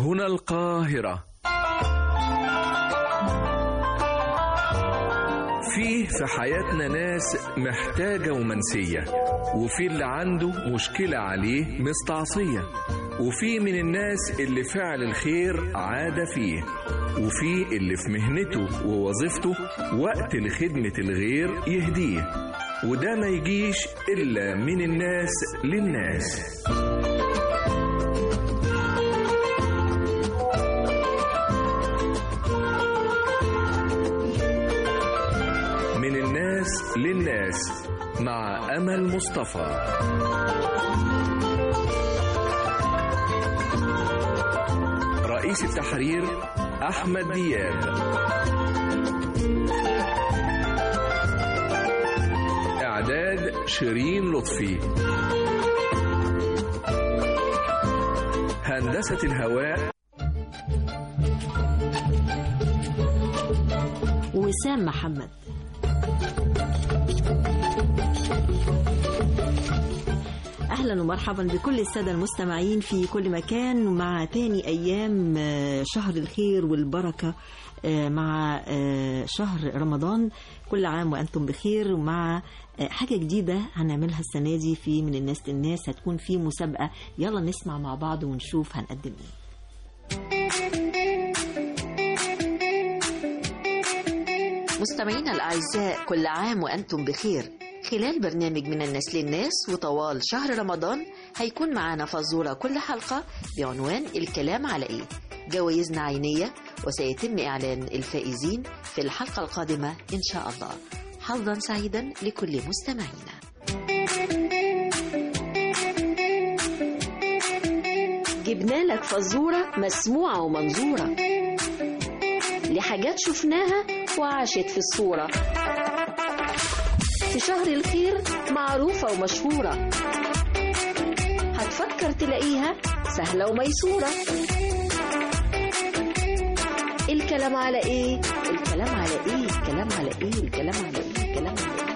هنا القاهرة فيه في حياتنا ناس محتاجة ومنسية وفي اللي عنده مشكلة عليه مستعصية وفي من الناس اللي فعل الخير عادة فيه وفي اللي في مهنته ووظيفته وقت لخدمة الغير يهديه وده ما يجيش إلا من الناس للناس من الناس للناس مع أمل مصطفى رئيس التحرير أحمد دياب إعداد شيرين لطفي هندسة الهواء وسام محمد اهلا ومرحبا بكل الساده المستمعين في كل مكان مع تاني ايام آه، شهر الخير والبركه آه، مع آه، شهر رمضان كل عام وانتم بخير ومع آه، حاجه جديده هنعملها السنه دي في من الناس للناس هتكون في مسابقه يلا نسمع مع بعض ونشوف هنقدم ايه مستمعينا الأعزاء كل عام وأنتم بخير خلال برنامج من الناس للناس وطوال شهر رمضان هيكون معانا فزورة كل حلقة بعنوان الكلام على إيه جوائزنا عينية وسيتم إعلان الفائزين في الحلقة القادمة إن شاء الله حظا سعيدا لكل مستمعينا جبنا لك فزورة مسموعة ومنظورة لحاجات شفناها وعاشت في الصورة في شهر الخير معروفة ومشهورة هتفكر تلاقيها سهلة وميسورة الكلام على ايه الكلام على ايه الكلام على ايه الكلام على ايه الكلام على ايه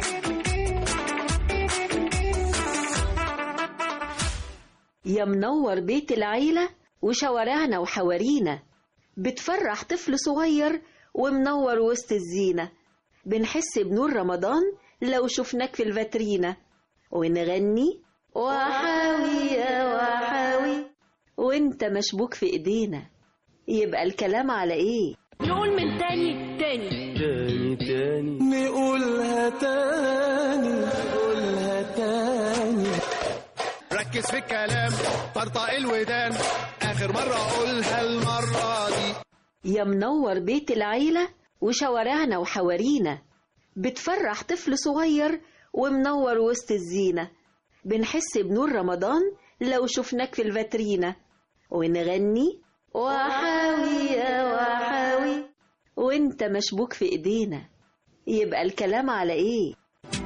يا منور بيت العيلة وشوارعنا وحوارينا بتفرح طفل صغير ومنور وسط الزينة بنحس بنور رمضان لو شفناك في الفاترينا ونغني وحاوي يا وحاوي وانت مشبوك في ايدينا يبقى الكلام على ايه نقول من تاني تاني تاني تاني نقولها تاني نقولها تاني ركز في الكلام طرطق الودان اخر مره اقولها المره دي يا منور بيت العيلة وشوارعنا وحوارينا بتفرح طفل صغير ومنور وسط الزينة بنحس بنور رمضان لو شفناك في الفاترينا ونغني وحاوي يا وحاوي وانت مشبوك في ايدينا يبقى الكلام على ايه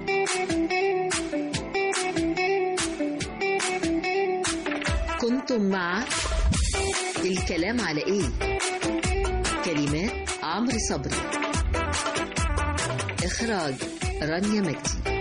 كنتم مع الكلام على ايه كلمات عمرو صبري إخراج رانيا مجدي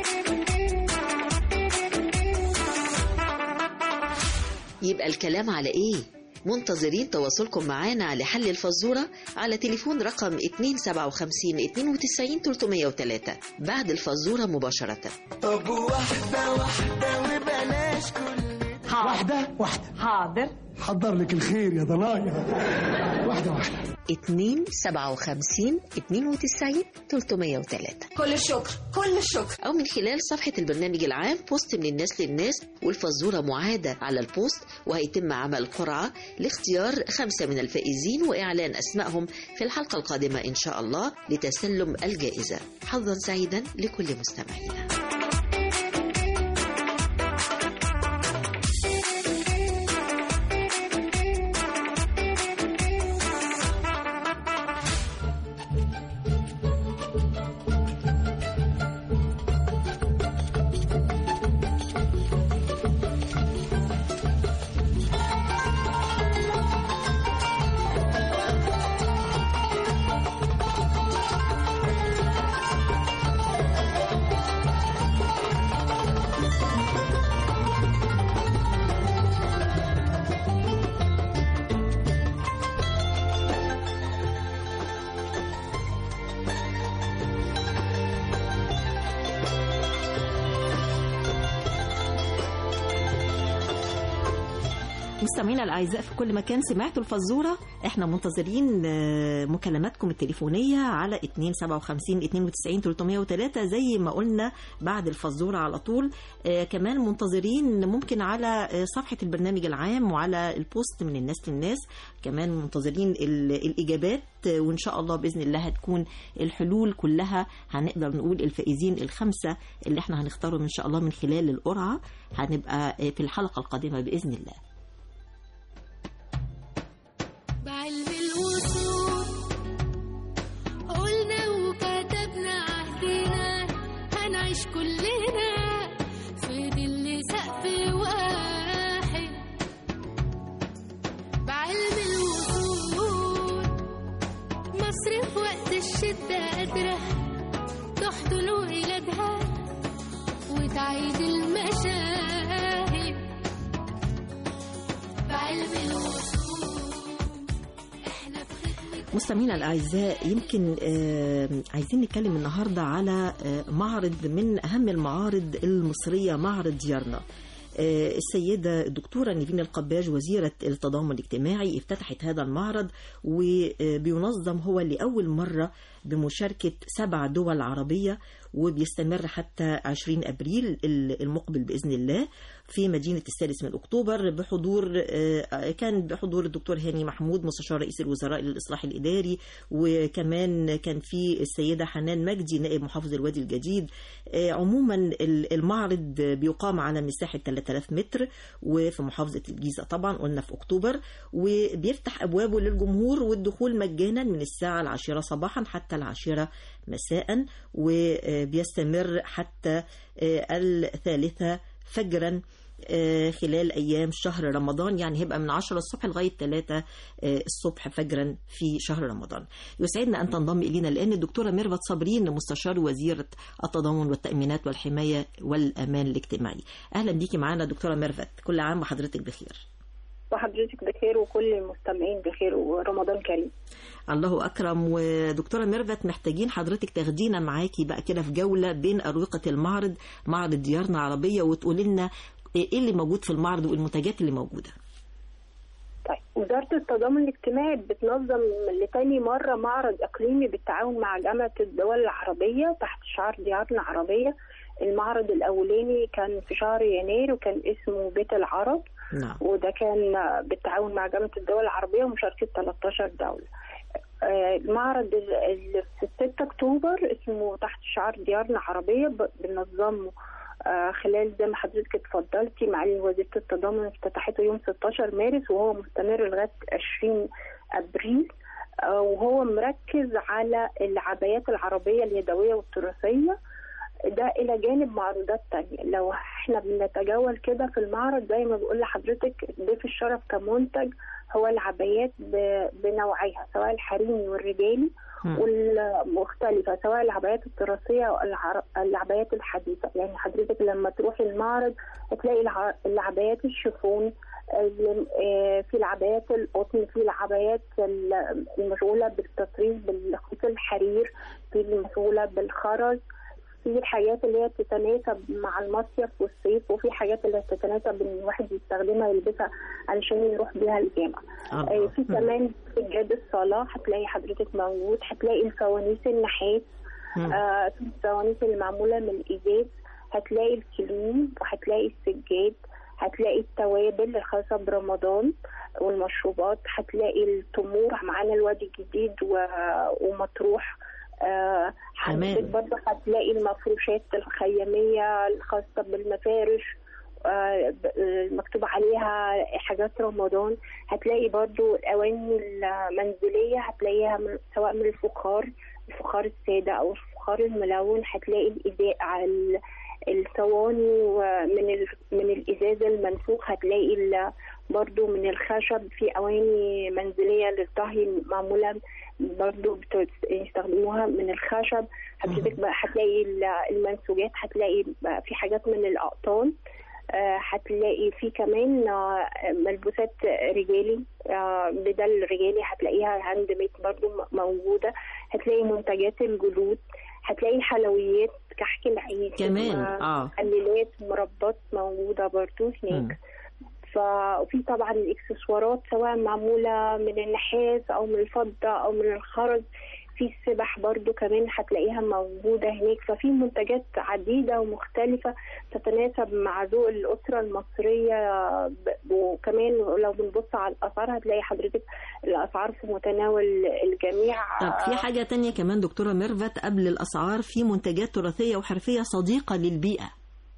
يبقى الكلام على إيه؟ منتظرين تواصلكم معانا لحل الفزورة على تليفون رقم 257 92 303 بعد الفزورة مباشرة طب واحدة واحدة وبلاش كل واحدة واحدة حاضر حضر لك الخير يا ضنايا واحدة واحدة 257 92 303 كل الشكر كل الشكر أو من خلال صفحة البرنامج العام بوست من الناس للناس والفزورة معادة على البوست وهيتم عمل قرعة لاختيار خمسة من الفائزين وإعلان أسمائهم في الحلقة القادمة إن شاء الله لتسلم الجائزة حظا سعيدا لكل مستمعينا مستمعينا الاعزاء في كل مكان سمعتوا الفزوره احنا منتظرين آه، مكالماتكم التليفونيه على 257 92 303 زي ما قلنا بعد الفزوره على طول آه، كمان منتظرين ممكن على آه، صفحه البرنامج العام وعلى البوست من الناس للناس كمان منتظرين ال- الاجابات آه، وان شاء الله باذن الله هتكون الحلول كلها هنقدر نقول الفائزين الخمسه اللي احنا هنختارهم ان شاء الله من خلال القرعه هنبقى آه، في الحلقه القادمه باذن الله بعلم الوصول قلنا وكتبنا عهدنا هنعيش كلنا في ظل سقف واحد بعلم الوصول مصر في وقت الشدة قادرة تحضن ولادها وتعيد المشاهد بعلم الوصول احنا في خدمة مستمعينا الاعزاء يمكن آه، عايزين نتكلم النهارده على آه، معرض من اهم المعارض المصريه معرض ديارنا آه، السيدة الدكتورة نيفين القباج وزيرة التضامن الاجتماعي افتتحت هذا المعرض وبينظم هو لأول مرة بمشاركة سبع دول عربية وبيستمر حتى 20 أبريل المقبل بإذن الله في مدينة السادس من أكتوبر بحضور آه، كان بحضور الدكتور هاني محمود مستشار رئيس الوزراء للإصلاح الإداري وكمان كان في السيدة حنان مجدي نائب محافظ الوادي الجديد آه، عموما ال- المعرض بيقام على مساحة 3000 متر وفي محافظة الجيزة طبعا قلنا في أكتوبر وبيفتح أبوابه للجمهور والدخول مجانا من الساعة العاشرة صباحا حتى العاشرة مساء وبيستمر حتى آه، الثالثة فجرا آه، خلال أيام شهر رمضان يعني هيبقى من 10 الصبح لغاية 3 الصبح فجرا في شهر رمضان يسعدنا أن تنضم إلينا الآن الدكتورة ميرفت صابرين مستشار وزيرة التضامن والتأمينات والحماية والأمان الاجتماعي أهلا بيكي معانا دكتورة ميرفت كل عام وحضرتك بخير وحضرتك بخير وكل المستمعين بخير ورمضان كريم الله أكرم ودكتورة ميرفت محتاجين حضرتك تاخدينا معاكي بقى كده في جولة بين أروقة المعرض معرض ديارنا عربية وتقولي لنا إيه اللي موجود في المعرض والمنتجات اللي موجودة طيب وزارة التضامن الاجتماعي بتنظم لتاني مرة معرض إقليمي بالتعاون مع جامعة الدول العربية تحت شعار ديارنا عربية المعرض الأولاني كان في شهر يناير وكان اسمه بيت العرب نعم وده كان بالتعاون مع جامعة الدول العربية ومشاركة 13 دولة آه، المعرض ال- ال- في 6 أكتوبر اسمه تحت شعار ديارنا عربية ب- بنظمه آه، خلال زي ما حضرتك اتفضلتي معالي وزيرة التضامن افتتحته يوم 16 مارس وهو مستمر لغاية 20 أبريل آه، وهو مركز على العبايات العربية اليدوية والتراثية ده الى جانب معروضات تانية لو احنا بنتجول كده في المعرض زي ما بقول لحضرتك ضيف الشرف كمنتج هو العبايات ب- بنوعيها سواء الحريمي والرجالي مم. والمختلفة سواء العبايات التراثية أو الع- العبايات الحديثة يعني حضرتك لما تروحي المعرض هتلاقي الع- العبايات الشيفون اللي- آه، في العبايات القطن في العبايات ال- المشغولة بالتطريز بالخيط الحرير في المشغولة بالخرز في الحاجات اللي هي تتناسب مع المصيف والصيف وفي حاجات اللي تتناسب ان الواحد يستخدمها يلبسها علشان يروح بيها الجامعة آه، الله. في كمان سجاد الصلاة هتلاقي حضرتك موجود هتلاقي الفوانيس النحاس مم. آه، في الفوانيس اللي معمولة من الإزاز هتلاقي الكليم وهتلاقي السجاد هتلاقي التوابل الخاصة برمضان والمشروبات هتلاقي التمور معانا الوادي الجديد و- ومطروح آه، تمام. حضرتك برضه هتلاقي المفروشات الخيامية الخاصة بالمفارش آه، ب- آه، مكتوب عليها حاجات رمضان هتلاقي برضو الأواني المنزلية هتلاقيها من سواء من الفخار الفخار السادة أو الفخار الملون هتلاقي الإزاء ال- الصواني ومن ال- من الإزاز المنفوخ هتلاقي ال- برضو من الخشب في أواني منزلية للطهي معمولة برضو بت- يستخدموها من الخشب حضرتك بقى هتلاقي ال- المنسوجات هتلاقي بقى في حاجات من الأقطان آه، هتلاقي في كمان آه، ملبوسات رجالي آه، بدل رجالي هتلاقيها هاند ميد برضو م- موجودة هتلاقي منتجات الجلود هتلاقي حلويات كحك العيد كمان اه مخللات مربات موجودة برضو مم. هناك ف- وفي طبعا الاكسسوارات سواء معمولة من النحاس أو من الفضة أو من الخرز في السبح برضو كمان هتلاقيها موجودة هناك ففي منتجات عديدة ومختلفة تتناسب مع ذوق الأسرة المصرية ب- وكمان لو بنبص على الأسعار هتلاقي حضرتك الأسعار في متناول الجميع طب في حاجة تانية كمان دكتورة ميرفت قبل الأسعار في منتجات تراثية وحرفية صديقة للبيئة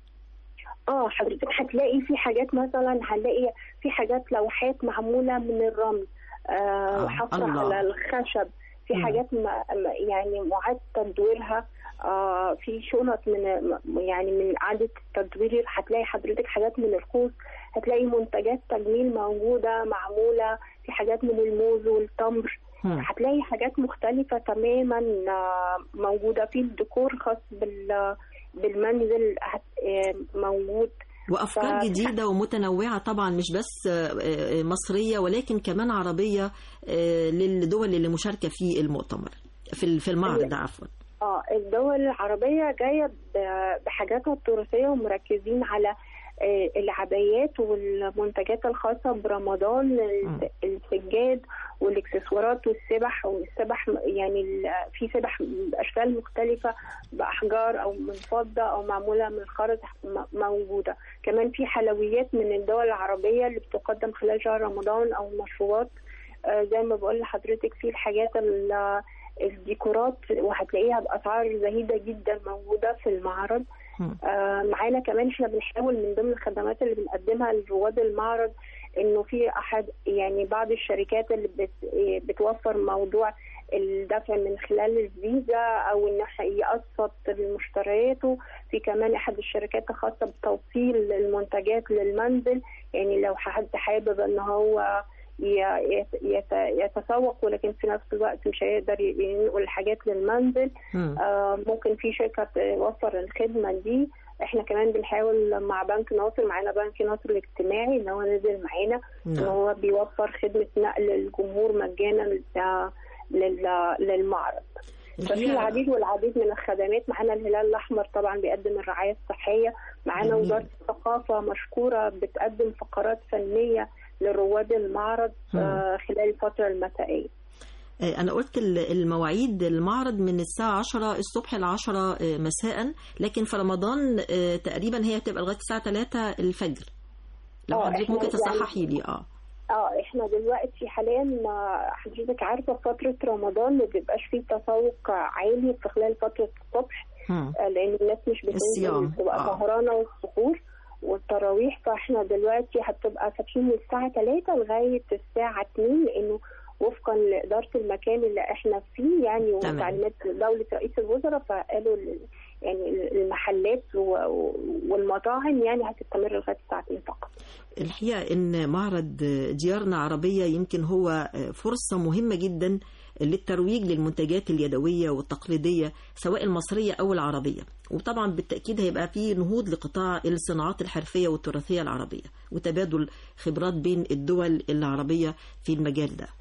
اه حضرتك هتلاقي في حاجات مثلا هنلاقي في حاجات لوحات معموله من الرمل آه آه، حفر الله. على الخشب في مم. حاجات ما ما- يعني معاد تدويرها آه في شنط من يعني من اعاده التدوير هتلاقي حضرتك حاجات من الخوص هتلاقي منتجات تجميل موجوده معموله في حاجات من الموز والتمر مم. هتلاقي حاجات مختلفة تماما آه، موجودة في الديكور خاص بال بالمنزل هت- آه، موجود وأفكار ف- جديدة ومتنوعة طبعا مش بس آه، آه، مصرية ولكن كمان عربية آه، للدول اللي مشاركة في المؤتمر في ال- في المعرض عفوا اه الدول العربية جاية ب- بحاجاتها التراثية ومركزين على آه، العبايات والمنتجات الخاصة برمضان مم. السجاد والاكسسوارات والسبح والسبح م- يعني ال- في سبح بأشكال مختلفة بأحجار أو من فضة أو معمولة من خرز م- موجودة كمان في حلويات من الدول العربية اللي بتقدم خلال شهر رمضان أو مشروبات آه، زي ما بقول لحضرتك في الحاجات ال- الديكورات وهتلاقيها بأسعار زهيدة جدا موجودة في المعرض مم. آه، معانا كمان احنا بنحاول من ضمن الخدمات اللي بنقدمها لرواد المعرض انه في احد يعني بعض الشركات اللي بت بتوفر موضوع الدفع من خلال الفيزا او ان احنا يقسط مشترياته في كمان احد الشركات الخاصه بتوصيل المنتجات للمنزل يعني لو حد حابب ان هو ي- يت- يت- يتسوق ولكن في نفس الوقت مش هيقدر ينقل الحاجات للمنزل مم. آه، ممكن في شركة توفر الخدمة دي احنا كمان بنحاول مع بنك ناصر معانا بنك ناصر الاجتماعي ان هو نزل معانا ان نعم. هو بيوفر خدمة نقل الجمهور مجانا لل- لل- للمعرض ففي الحقيقة- العديد والعديد من الخدمات معانا الهلال الاحمر طبعا بيقدم الرعايه الصحيه معانا جميل. وزاره الثقافه مشكوره بتقدم فقرات فنيه لرواد المعرض مم. آه، خلال الفتره المسائيه آه، أنا قلت ال- المواعيد المعرض من الساعة 10 الصبح ل 10 آه، مساء لكن في رمضان آه، تقريبا هي بتبقى لغاية الساعة 3 الفجر لو آه، حضرتك إحنا ممكن يعني- تصححي لي اه اه احنا دلوقتي حاليا آه، حضرتك عارفه في فتره رمضان ما بيبقاش فيه تسوق عالي في خلال فتره الصبح مم. آه، لان الناس مش الصيام، بتنزل بتبقى آه. سهرانه والسحور والتراويح فاحنا دلوقتي هتبقى فاتحين من الساعه 3 لغايه الساعه 2 لانه وفقا لاداره المكان اللي احنا فيه يعني تمام. وتعليمات دوله رئيس الوزراء فقالوا ال- يعني المحلات و- والمطاعم يعني هتستمر لغايه الساعه 2 فقط. الحقيقة إن معرض ديارنا عربية يمكن هو فرصة مهمة جدا للترويج للمنتجات اليدوية والتقليدية سواء المصرية أو العربية وطبعا بالتأكيد هيبقى فيه نهوض لقطاع الصناعات الحرفية والتراثية العربية وتبادل خبرات بين الدول العربية في المجال ده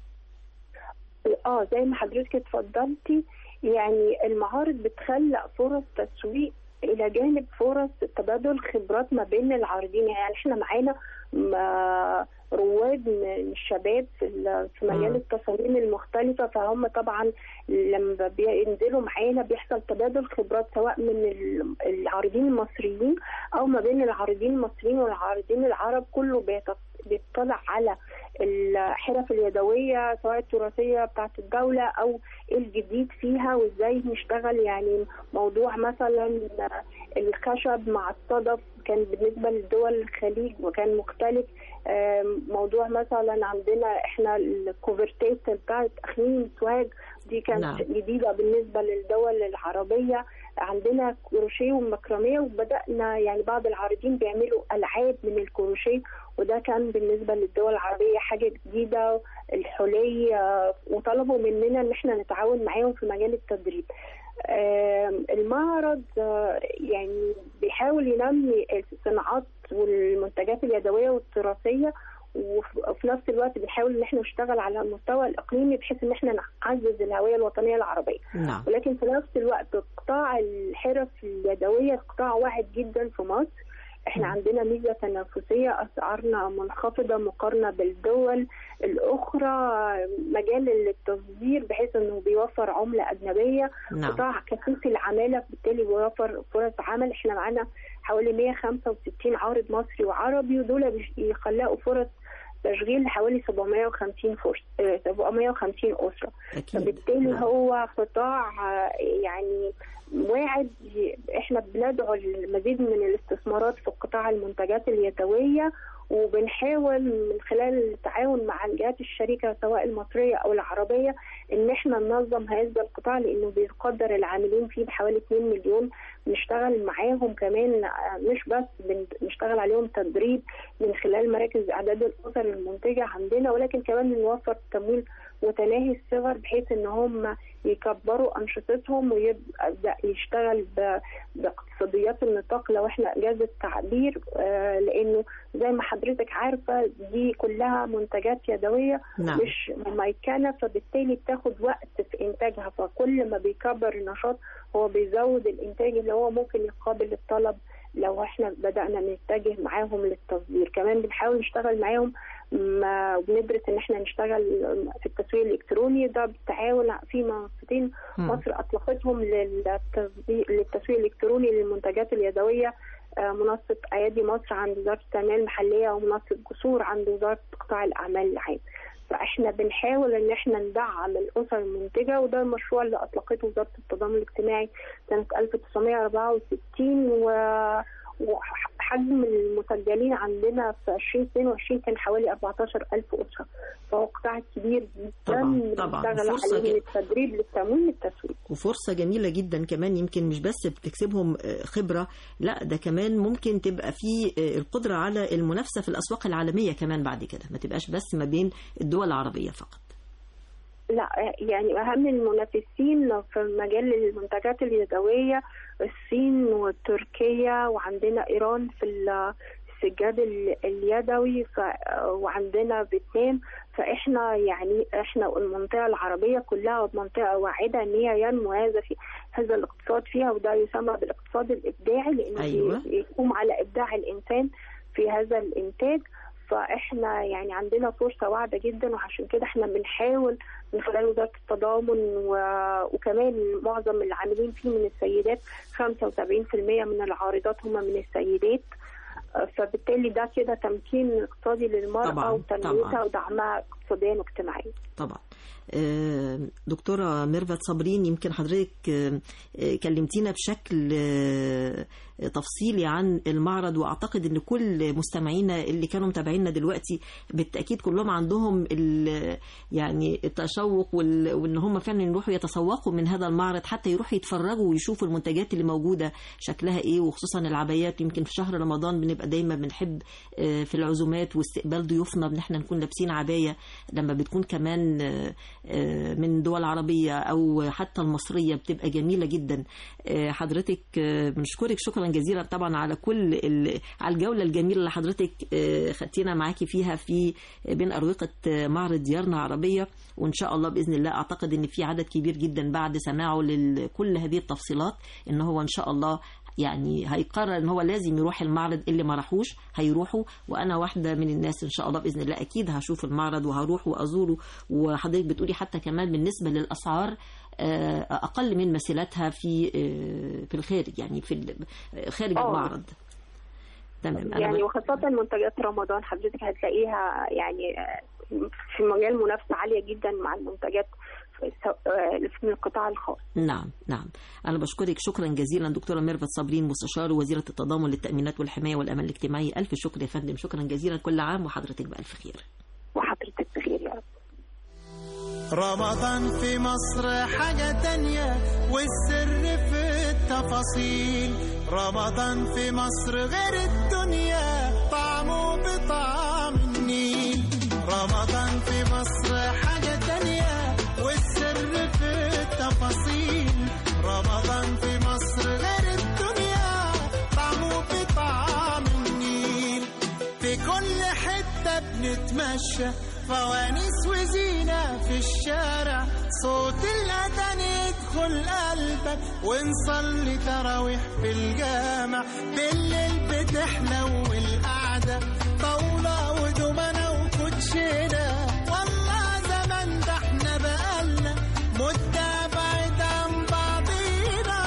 اه زي ما حضرتك اتفضلتي يعني المعارض بتخلق فرص تسويق الى جانب فرص تبادل خبرات ما بين العارضين يعني احنا معانا م- رواد من الشباب في ال- في مجال مم. التصاميم المختلفه فهم طبعا لما بينزلوا معانا بيحصل تبادل خبرات سواء من ال- العارضين المصريين او ما بين العارضين المصريين والعارضين العرب كله بيت- بيطلع على الحرف اليدويه سواء التراثيه بتاعت الدوله او ايه الجديد فيها وازاي نشتغل يعني موضوع مثلا الخشب مع الصدف كان بالنسبه لدول الخليج وكان مختلف آم، موضوع مثلا عندنا احنا الكوفرتات بتاع تخمين السواج دي كانت نعم. جديده بالنسبه للدول العربيه عندنا كروشيه ومكرميه وبدانا يعني بعض العارضين بيعملوا العاب من الكروشيه وده كان بالنسبه للدول العربيه حاجه جديده الحلي آه، وطلبوا مننا ان احنا نتعاون معاهم في مجال التدريب آم، المعرض آه، يعني بيحاول ينمي الصناعات والمنتجات اليدويه والتراثيه وف- وفي نفس الوقت بنحاول ان احنا نشتغل على المستوى الاقليمي بحيث ان احنا نعزز الهويه الوطنيه العربيه نعم ولكن في نفس الوقت قطاع الحرف اليدويه قطاع واعد جدا في مصر احنا عندنا ميزه تنافسيه اسعارنا منخفضه مقارنه بالدول الاخرى مجال للتصدير بحيث انه بيوفر عمله اجنبيه نعم. قطاع كثيف العماله بالتالي بيوفر فرص عمل احنا معانا حوالي 165 عارض مصري وعربي ودول بيش- بيخلقوا فرص تشغيل لحوالي 750 فرص آه، 750 اسره أكيد فبالتالي هو قطاع آه، يعني واعد احنا بندعو للمزيد من الاستثمارات في قطاع المنتجات اليدويه وبنحاول من خلال التعاون مع الجهات الشريكه سواء المصريه او العربيه ان احنا ننظم هذا القطاع لانه بيقدر العاملين فيه بحوالي 2 مليون بنشتغل معاهم كمان آه، مش بس بن- بنشتغل عليهم تدريب من خلال مراكز اعداد الاسر المنتجه عندنا ولكن كمان بنوفر تمويل متناهي الصغر بحيث ان هم يكبروا انشطتهم ويبدا يشتغل ب- باقتصاديات النطاق لو احنا اجازه التعبير آه، لانه زي ما حضرتك عارفه دي كلها منتجات يدويه نعم. مش مميكنه فبالتالي بتاخد وقت في انتاجها فكل ما بيكبر النشاط هو بيزود الانتاج اللي هو ممكن يقابل الطلب لو احنا بدانا نتجه معاهم للتصدير كمان بنحاول نشتغل معاهم ما وبندرس ان احنا نشتغل في التسويق الالكتروني ده بالتعاون في منصتين مم. مصر اطلقتهم للتسويق للتسويق الالكتروني للمنتجات اليدويه آه، منصه ايادي مصر عند وزاره التنميه المحليه ومنصه جسور عند وزاره قطاع الاعمال العام فاحنا بنحاول ان احنا ندعم الاسر المنتجه وده المشروع اللي اطلقته وزاره التضامن الاجتماعي سنه 1964 و وحجم المسجلين عندنا في 2022 كان حوالي 14000 اسره فهو قطاع كبير جدا طبعاً، طبعاً. بنشتغل فرصة عليه ج- للتدريب للتمويل للتسويق وفرصة جميلة جدا كمان يمكن مش بس بتكسبهم آه، خبرة لا ده كمان ممكن تبقى في آه، القدرة على المنافسة في الأسواق العالمية كمان بعد كده ما تبقاش بس ما بين الدول العربية فقط لا يعني اهم المنافسين في مجال المنتجات اليدويه الصين وتركيا وعندنا ايران في ال- السجاد ال- اليدوي ف... وعندنا فيتنام فاحنا يعني احنا المنطقه العربيه كلها منطقه واعده ان هي ينمو هذا في هذا الاقتصاد فيها وده يسمى بالاقتصاد الابداعي لانه أيوة. بي- يقوم على ابداع الانسان في هذا الانتاج فاحنا يعني عندنا فرصه واعده جدا وعشان كده احنا بنحاول من خلال وزاره التضامن و... وكمان معظم العاملين فيه من السيدات 75% من العارضات هم من السيدات آه، فبالتالي ده كده تمكين اقتصادي للمرأة طبعاً، وتنميتها طبعاً. ودعمها اقتصاديا واجتماعيا طبعا آه، دكتورة ميرفت صابرين يمكن حضرتك آه، آه، كلمتينا بشكل آه، تفصيلي عن المعرض واعتقد ان كل مستمعينا اللي كانوا متابعينا دلوقتي بالتاكيد كلهم عندهم ال- يعني التشوق وال- وان هم فعلا يروحوا يتسوقوا من هذا المعرض حتى يروحوا يتفرجوا ويشوفوا المنتجات اللي موجوده شكلها ايه وخصوصا العبايات يمكن في شهر رمضان بنبقى دايما بنحب آه، في العزومات واستقبال ضيوفنا ان احنا نكون لابسين عبايه لما بتكون كمان آه، آه، من دول عربيه او حتى المصريه بتبقى جميله جدا آه، حضرتك آه، بنشكرك شكرا جزيلا طبعا على كل ال- على الجوله الجميله اللي حضرتك آه، خدتينا معاكي فيها في بين اروقه آه، معرض ديارنا عربيه وان شاء الله باذن الله اعتقد ان في عدد كبير جدا بعد سماعه لكل هذه التفصيلات ان هو ان شاء الله يعني هيقرر ان هو لازم يروح المعرض اللي ما راحوش هيروحوا وانا واحده من الناس ان شاء الله باذن الله اكيد هشوف المعرض وهروح وازوره وحضرتك بتقولي حتى كمان بالنسبه للاسعار آه، اقل من مثيلاتها في آه، في الخارج يعني في ال- خارج آه. المعرض تمام انا يعني ب- وخاصة منتجات رمضان حضرتك هتلاقيها يعني آه، في مجال منافسة عالية جدا مع المنتجات في السو- آه، في القطاع الخاص نعم نعم أنا بشكرك شكرا جزيلا دكتورة ميرفت صابرين مستشار وزيرة التضامن للتأمينات والحماية والأمان الاجتماعي ألف شكر يا فندم شكرا جزيلا كل عام وحضرتك بألف خير وحضرتك بخير يا رب رمضان في مصر حاجة تانية والسر في التفاصيل رمضان في مصر غير الدنيا طعمه بطعم النيل رمضان في مصر حاجة تانية والسر في التفاصيل رمضان في مصر غير الدنيا طعمه بطعم النيل في كل حتة بنتمشى فوانيس وزينة في الشارع صوت الأذان يدخل يدخل قلبك ونصلي تراويح في الجامع بالليل بتحلو القعدة طاولة ودومنة وكوتشينة والله زمان ده احنا بقالنا مدة بعيد عن بعضينا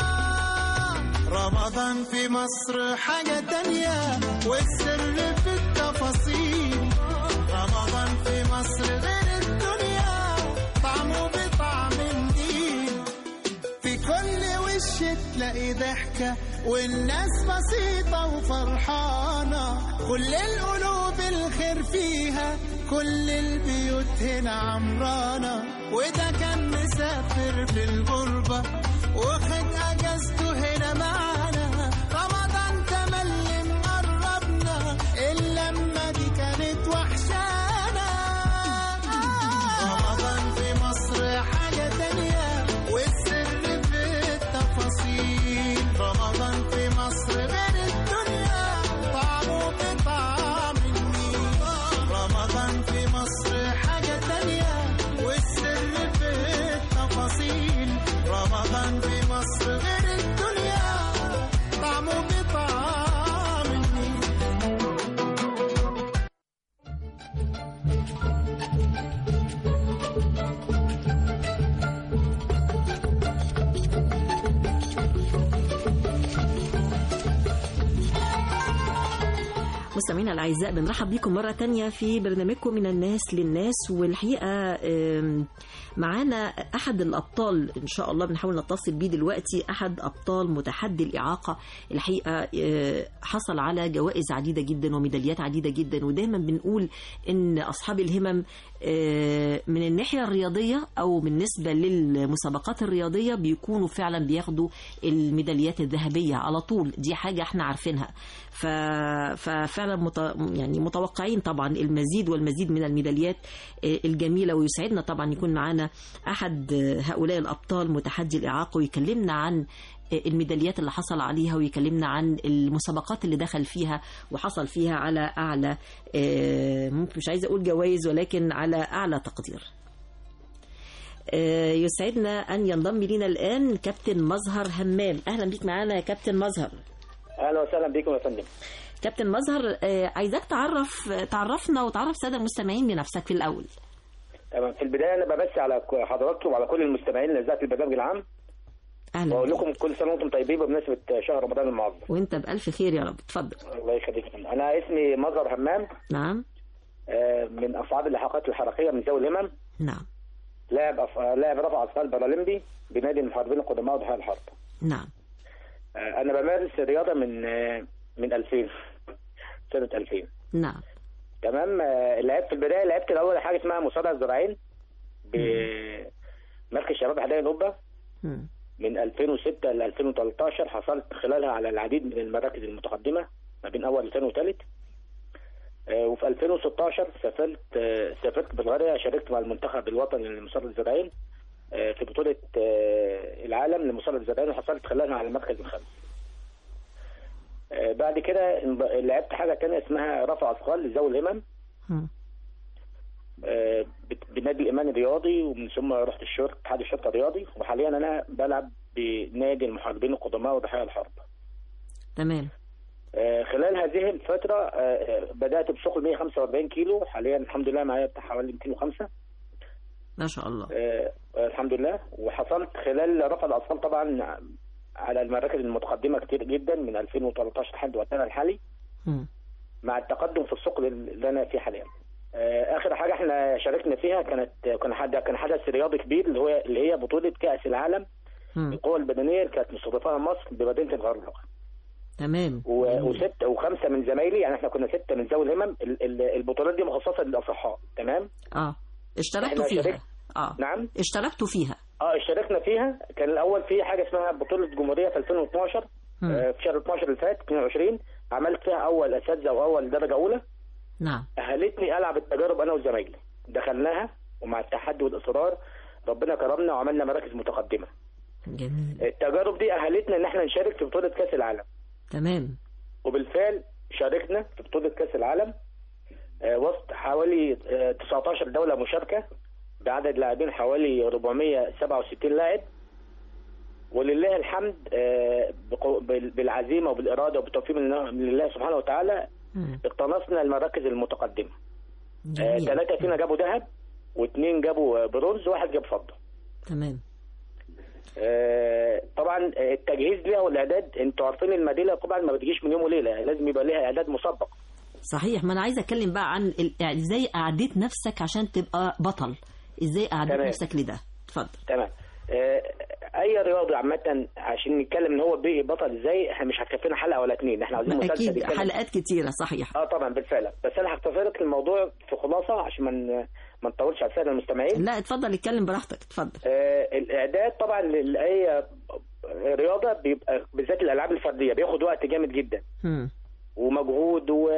رمضان في مصر حاجة تانية والسر في التفاصيل رمضان في مصر غير الدنيا طعمه بطعم جديد في كل وش تلاقي ضحكة والناس بسيطة وفرحانة كل القلوب الخير فيها كل البيوت هنا عمرانة وده كان مسافر في الغربة واخد اجازته هنا معانا رمضان تملي مقربنا اللمة دي كانت وحشانا رمضان في مصر حاجة تانية والسر في التفاصيل رمضان في مصر غير الدنيا طعمه بطعم النيل رمضان في مصر حاجة تانية والسر في التفاصيل رمضان في مصر غير الدنيا طعمه بطعم النيل مستمعينا الاعزاء بنرحب بكم مره تانية في برنامجكم من الناس للناس والحقيقه آم، معانا احد الابطال ان شاء الله بنحاول نتصل بيه دلوقتي احد ابطال متحدي الاعاقه الحقيقه آه، حصل على جوائز عديده جدا وميداليات عديده جدا ودايما بنقول ان اصحاب الهمم آه، من الناحيه الرياضيه او بالنسبه للمسابقات الرياضيه بيكونوا فعلا بياخدوا الميداليات الذهبيه على طول دي حاجه احنا عارفينها ف... ففعلا مت... يعني متوقعين طبعا المزيد والمزيد من الميداليات آه، الجميله ويسعدنا طبعا يكون معانا احد آه، هؤلاء الابطال متحدي الاعاقه ويكلمنا عن آه، الميداليات اللي حصل عليها ويكلمنا عن المسابقات اللي دخل فيها وحصل فيها على اعلى آه، ممكن مش عايزه اقول جوائز ولكن على اعلى تقدير آه، يسعدنا ان ينضم لنا الان كابتن مظهر همام اهلا بيك معانا يا كابتن مظهر اهلا وسهلا بكم يا فندم كابتن مظهر آه، عايزاك تعرف تعرفنا وتعرف الساده المستمعين بنفسك في الاول تمام في البدايه انا بمسي على ك- حضراتكم وعلى كل المستمعين لاذاعه البرنامج العام اهلا واقول بيك. لكم كل سنه وانتم طيبين بمناسبه شهر رمضان المعظم وانت بالف خير يا رب اتفضل الله يخليك يا فندم. انا اسمي مظهر همام نعم آه، من اصحاب اللحاقات الحركيه من ذوي الهمم نعم لاعب أف... آه، لاعب رفع اثقال بارالمبي بنادي المحاربين القدماء وضحايا الحرب نعم آه، انا بمارس الرياضه من آه، من 2000 سنه 2000 نعم تمام آه، لعبت في البدايه لعبت الاول حاجه اسمها مصارعه الذراعين بمركز شباب حدائق القبه مم. من 2006 ل 2013 حصلت خلالها على العديد من المراكز المتقدمه ما بين اول وثاني وثالث آه، وفي 2016 سافرت آه، سافرت بلغاريا شاركت مع المنتخب الوطني لمصارعه الزراعين آه، في بطوله آه، العالم لمصارعه الزراعين وحصلت خلالها على المركز الخامس آه، بعد كده انض- لعبت حاجه تانية اسمها رفع اثقال لذوي الهمم مم. آه، بت- بالنادي الايماني الرياضي ومن ثم رحت الشرطه اتحاد الشرطه الرياضي وحاليا انا بلعب بنادي المحاربين القدماء وضحايا الحرب تمام آه، خلال هذه الفترة آه، آه، بدأت بثقل 145 كيلو حاليا الحمد لله معايا بتاع حوالي 205 ما شاء الله آه، آه، الحمد لله وحصلت خلال رفع الأطفال طبعا على المراكز المتقدمة كتير جدا من 2013 لحد وقتنا الحالي مم. مع التقدم في الثقل اللي أنا فيه حاليا آه، آخر حاجة احنا شاركنا فيها كانت كان حد كان حدث رياضي كبير اللي هو اللي هي بطولة كأس العالم مم. القوى البدنية اللي كانت مستضيفاها مصر بمدينة الغردقة تمام و- جميل. وستة وخمسة من زمايلي يعني احنا كنا ستة من ذوي الهمم ال- ال- البطولات دي مخصصة للأصحاء تمام اه اشتركتوا احنا فيها شارك- اه نعم اشتركتوا فيها اه اشتركنا فيها كان الأول في حاجة اسمها بطولة جمهورية في 2012 مم. آه في شهر 12 اللي فات 22 عملت فيها أول أساتذة وأول درجة أولى نعم أهلتني ألعب التجارب أنا وزمايلي دخلناها ومع التحدي والإصرار ربنا كرمنا وعملنا مراكز متقدمة جميل التجارب دي أهلتنا إن احنا نشارك في بطولة كأس العالم تمام وبالفعل شاركنا في بطولة كأس العالم آه، وسط حوالي آه، 19 دولة مشاركة بعدد لاعبين حوالي 467 لاعب ولله الحمد آه، بقو- بال- بالعزيمه وبالاراده وبالتوفيق من من الله سبحانه وتعالى مم. اقتنصنا المراكز المتقدمه جميل ثلاثه فينا جابوا ذهب واثنين جابوا آه، برونز وواحد جاب فضه تمام آه، طبعا آه، التجهيز ليها والاعداد انتوا عارفين الميداليه طبعا ما بتجيش من يوم وليله لازم يبقى ليها اعداد مسبق صحيح ما انا عايزه اتكلم بقى عن ال- يعني ازاي اعديت نفسك عشان تبقى بطل ازاي اعديت تمام. نفسك لده اتفضل تمام آه، اي رياضه عامه عشان نتكلم ان هو بقي بطل ازاي احنا مش هتكفينا حلقه ولا اتنين احنا عاوزين مسلسل اكيد يتكلم- حلقات كتيره صحيح اه طبعا بالفعل بس انا هختصر لك الموضوع في خلاصه عشان ما ن- ما نطولش على الساده المستمعين لا اتفضل اتكلم براحتك اتفضل آه الاعداد طبعا لاي رياضه بيبقى بالذات الالعاب الفرديه بياخد وقت جامد جدا مم. ومجهود و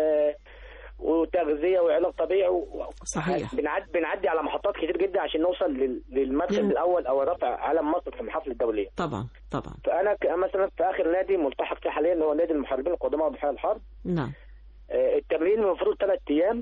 وتغذيه وعلاج طبيعي و... صحيح. بنعدي بنعدي على محطات كتير جدا عشان نوصل لل... للمركز لل- الاول او رفع علم مصر في المحافل الدوليه طبعا طبعا فانا ك... مثلا في اخر نادي ملتحق فيه حاليا اللي هو نادي المحاربين القدماء وضحايا الحرب نعم آه، التمرين المفروض ثلاث ايام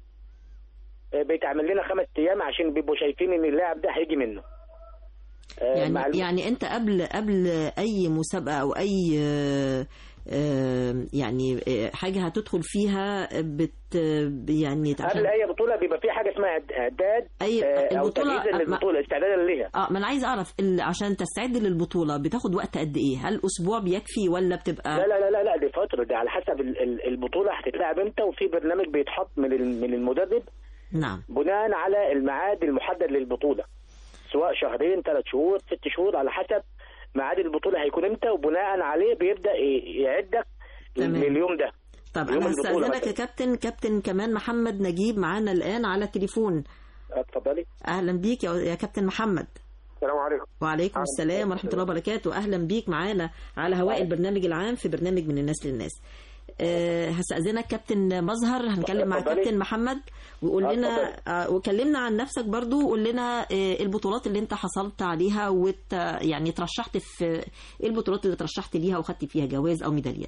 آه، بيتعمل لنا خمس ايام عشان بيبقوا شايفين ان اللاعب ده هيجي منه آه، مع يعني الم- يعني انت قبل قبل اي مسابقه او اي آه، آه، يعني آه، حاجه هتدخل فيها بت يعني قبل اي بطوله بيبقى في حاجه اسمها إعد- اعداد أي- آه، او البطولة- تجهيز ما- للبطوله استعدادا ليها اه ما انا عايز اعرف ال- عشان تستعد للبطوله بتاخد وقت قد ايه هل اسبوع بيكفي ولا بتبقى لا لا لا لا لا دي فتره دي على حسب ال- ال- البطوله هتتلعب امتى وفي برنامج بيتحط من ال- من المدرب نعم بناء على الميعاد المحدد للبطوله سواء شهرين ثلاث شهور ست شهور على حسب ميعاد البطوله هيكون امتى وبناء عليه بيبدا ي- يعدك تمام. لليوم ده طب يوم انا البطولة هستاذنك يا مثلاً. كابتن كابتن كمان محمد نجيب معانا الان على التليفون اتفضلي اهلا بيك يا يا كابتن محمد السلام عليكم وعليكم أهلا السلام بك. ورحمه الله وبركاته اهلا بيك معانا على هواء البرنامج العام في برنامج من الناس للناس أه هستأذنك كابتن مظهر هنتكلم مع اتفضلي. كابتن محمد وقول آه، لنا اتفضلي. آه وكلمنا عن نفسك برضو وقول لنا آه البطولات اللي انت حصلت عليها وت يعني ترشحت في ايه البطولات اللي ترشحت ليها وخدت فيها جوائز او ميداليات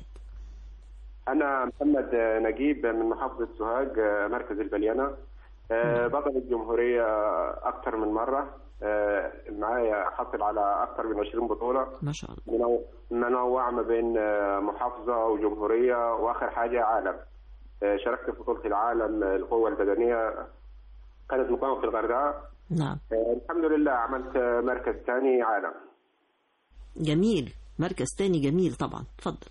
انا محمد نجيب من محافظه سوهاج مركز البليانه آه، بطل الجمهوريه اكثر من مره آه، معايا حصل على اكثر من 20 بطوله ما شاء الله منو- منوع ما بين آه، محافظه وجمهوريه واخر حاجه عالم آه، شاركت في بطوله العالم القوه البدنيه كانت مقامه في الغردقه نعم آه، الحمد لله عملت آه، مركز ثاني عالم جميل مركز تاني جميل طبعا اتفضل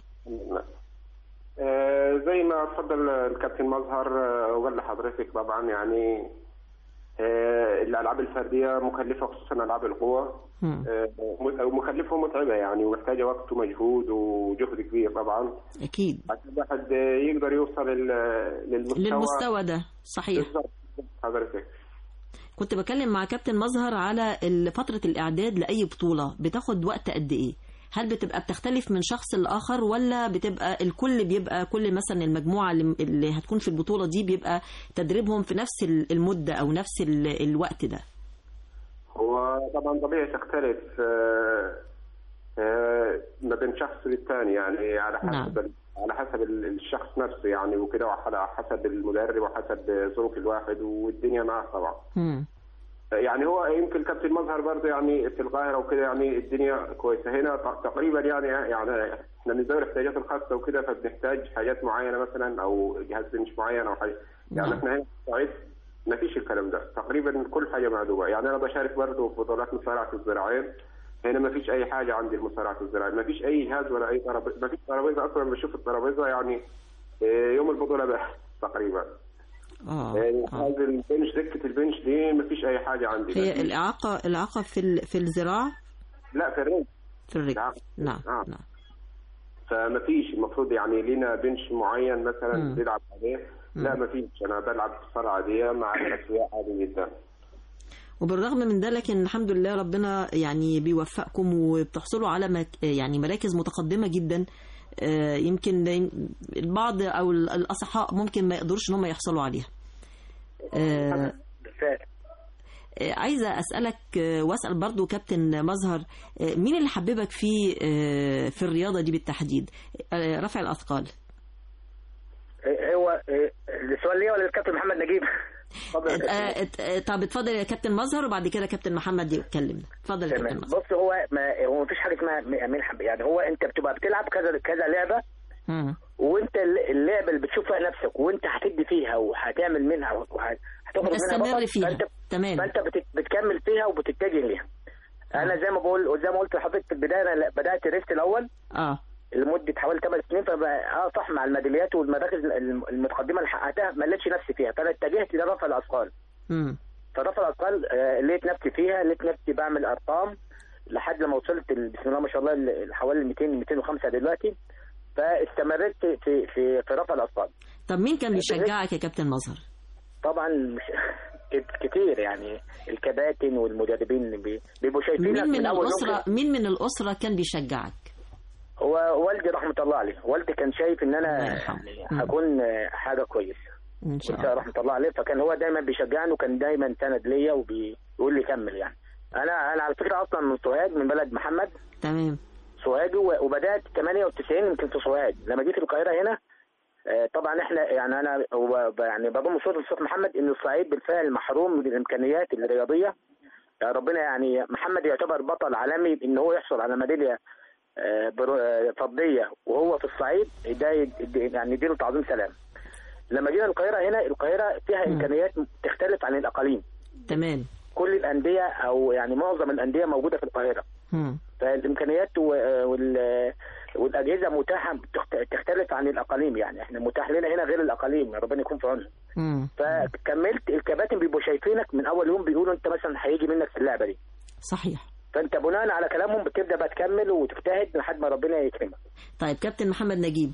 آه، زي ما تفضل الكابتن مظهر آه، وقال لحضرتك طبعا يعني آه، الالعاب الفرديه مكلفه خصوصا العاب القوى مم. آه، م- مكلفه ومتعبه يعني ومحتاجه وقت ومجهود وجهد كبير طبعا اكيد عشان الواحد آه، يقدر يوصل لل- للمستوى للمستوى ده صحيح بالظبط حضرتك كنت بكلم مع كابتن مظهر على ال- فترة الإعداد لأي بطولة بتاخد وقت قد إيه؟ هل بتبقى بتختلف من شخص لآخر ولا بتبقى الكل بيبقى كل مثلا المجموعة اللي, اللي هتكون في البطولة دي بيبقى تدريبهم في نفس ال- المدة أو نفس ال- الوقت ده؟ هو طبعا طبيعي تختلف آه، آه، ما بين شخص للثاني يعني على حسب نعم. ال- على حسب ال- الشخص نفسه يعني وكده وعلى حسب المدرب وحسب ظروف الواحد والدنيا معه طبعا مم. يعني هو يمكن كابتن مظهر برضه يعني في القاهره وكده يعني الدنيا كويسه هنا ت- تقريبا يعني يعني احنا من ذوي الاحتياجات الخاصه وكده فبنحتاج حاجات معينه مثلا او جهاز بنش معين او حاجه يعني نعم. احنا هنا في الصعيد ما فيش الكلام ده تقريبا كل حاجه معدومه يعني انا بشارك برضه في بطولات مصارعه الذراعين هنا ما فيش اي حاجه عندي المصارعه الذراعين ما فيش اي جهاز ولا اي ترابيزه ما فيش ترابيزه اصلا بشوف الترابيزه يعني آه، يوم البطوله بس تقريبا آه. يعني آه. هذا البنش دكه البنش دي ما فيش اي حاجه عندي هي الإعاقة الإعاقة في ال- في الذراع لا في الرجل في الرجل نعم. نعم آه. نعم فما فيش المفروض يعني لينا بنش معين مثلا مم. بنلعب عليه لا ما فيش انا بلعب في الصاله عاديه مع الاسواق عادي جدا وبالرغم من ده لكن الحمد لله ربنا يعني بيوفقكم وبتحصلوا على مك يعني مراكز متقدمة جدا آه، يمكن البعض او الاصحاء ممكن ما يقدروش ان هم يحصلوا عليها آه، بالفعل آه، عايزه اسالك آه، واسال برضو كابتن مظهر آه، مين اللي حببك في آه، في الرياضه دي بالتحديد آه، رفع الاثقال إيه هو إيه السؤال ليه ولا للكابتن محمد نجيب؟ اتفضل يا كابتن. آه، ات- آه، طب اتفضل يا كابتن مظهر وبعد كده كابتن محمد يتكلم اتفضل يا تمام كابتن مظهر بص هو ما هو مفيش حاجه اسمها م- ملحم يعني هو انت بتبقى بتلعب كذا كذا لعبه مم. وانت الل- اللعبه اللي بتشوف فيها نفسك وانت هتدي فيها وهتعمل منها وهتخرج منها وتستمر بطل، فيها فانت تمام فانت بت- بتكمل فيها وبتتجه ليها انا زي ما بقول زي ما قلت لحضرتك في البدايه انا لا- بدات ريست الاول اه لمده حوالي 8 سنين فبقى اه صح مع الميداليات والمراكز الم- المتقدمه اللي حققتها ما لقيتش نفسي فيها فانا اتجهت لرفع الاثقال مم. فرفع الاثقال آه، لقيت نفسي فيها لقيت نفسي بعمل ارقام لحد لما وصلت ال- بسم الله ما شاء الله ل- حوالي 200 205 دلوقتي فاستمريت في في في, في رفع الاثقال طب مين كان بيشجعك يا كابتن مظهر طبعا مش كت- كتير يعني الكباتن والمدربين بي- بيبقوا شايفينك مين من أول يوم الأسرة كده. مين من الأسرة كان بيشجعك هو والدي رحمه الله عليه والدي كان شايف ان انا يعني هكون آه، حاجه كويسه ان شاء والدي الله رحمه الله عليه فكان هو دايما بيشجعني وكان دايما سند ليا وبيقول لي كمل يعني انا انا على فكره اصلا من سوهاج من بلد محمد تمام سوهاجي و- وبدات 98 يمكن في سوهاج لما جيت القاهره هنا آه، طبعا احنا يعني انا وب- يعني بضم صوت لصوت محمد ان الصعيد بالفعل محروم من الامكانيات الرياضيه يا ربنا يعني محمد يعتبر بطل عالمي ان هو يحصل على ميداليه آه، برو- آه، فضيه وهو في الصعيد ده يد- يعني يديله تعظيم سلام لما جينا القاهره هنا القاهره فيها امكانيات تختلف عن الاقاليم تمام كل الانديه او يعني معظم الانديه موجوده في القاهره مم. فالامكانيات و- وال والاجهزه متاحه بتخت- تختلف عن الاقاليم يعني احنا متاح لنا هنا غير الاقاليم ربنا يكون في عونهم مم. فكملت الكباتن بيبقوا شايفينك من اول يوم بيقولوا انت مثلا هيجي منك في اللعبه دي صحيح فانت بناء على كلامهم بتبدا بقى تكمل وتجتهد لحد ما ربنا يكرمك طيب كابتن محمد نجيب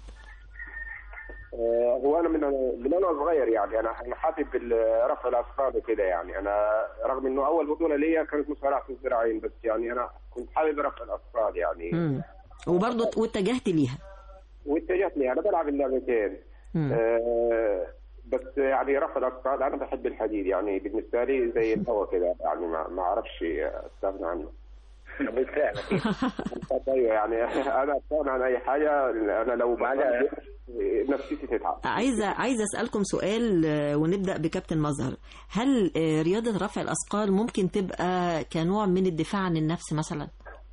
آه، هو انا من من انا صغير يعني انا انا حابب ال- رفع الاثقال وكده يعني انا رغم انه اول بطوله ليا كانت مصارعه الذراعين بس يعني انا كنت حابب رفع الاثقال يعني مم. وبرضه واتجهت ليها واتجهت لي انا بلعب اللعبتين مم. آه، بس يعني رفع الاثقال انا بحب الحديد يعني بالنسبه لي زي الهواء كده يعني ما ما اعرفش استغنى عنه بالفعل ايوه يعني انا استغنى عن اي حاجه انا لو معانا- نفسيتي تتعب عايزة عايزة أسألكم سؤال آه، ونبدأ بكابتن مظهر هل آه، رياضة رفع الأثقال ممكن تبقى كنوع من الدفاع عن النفس مثلا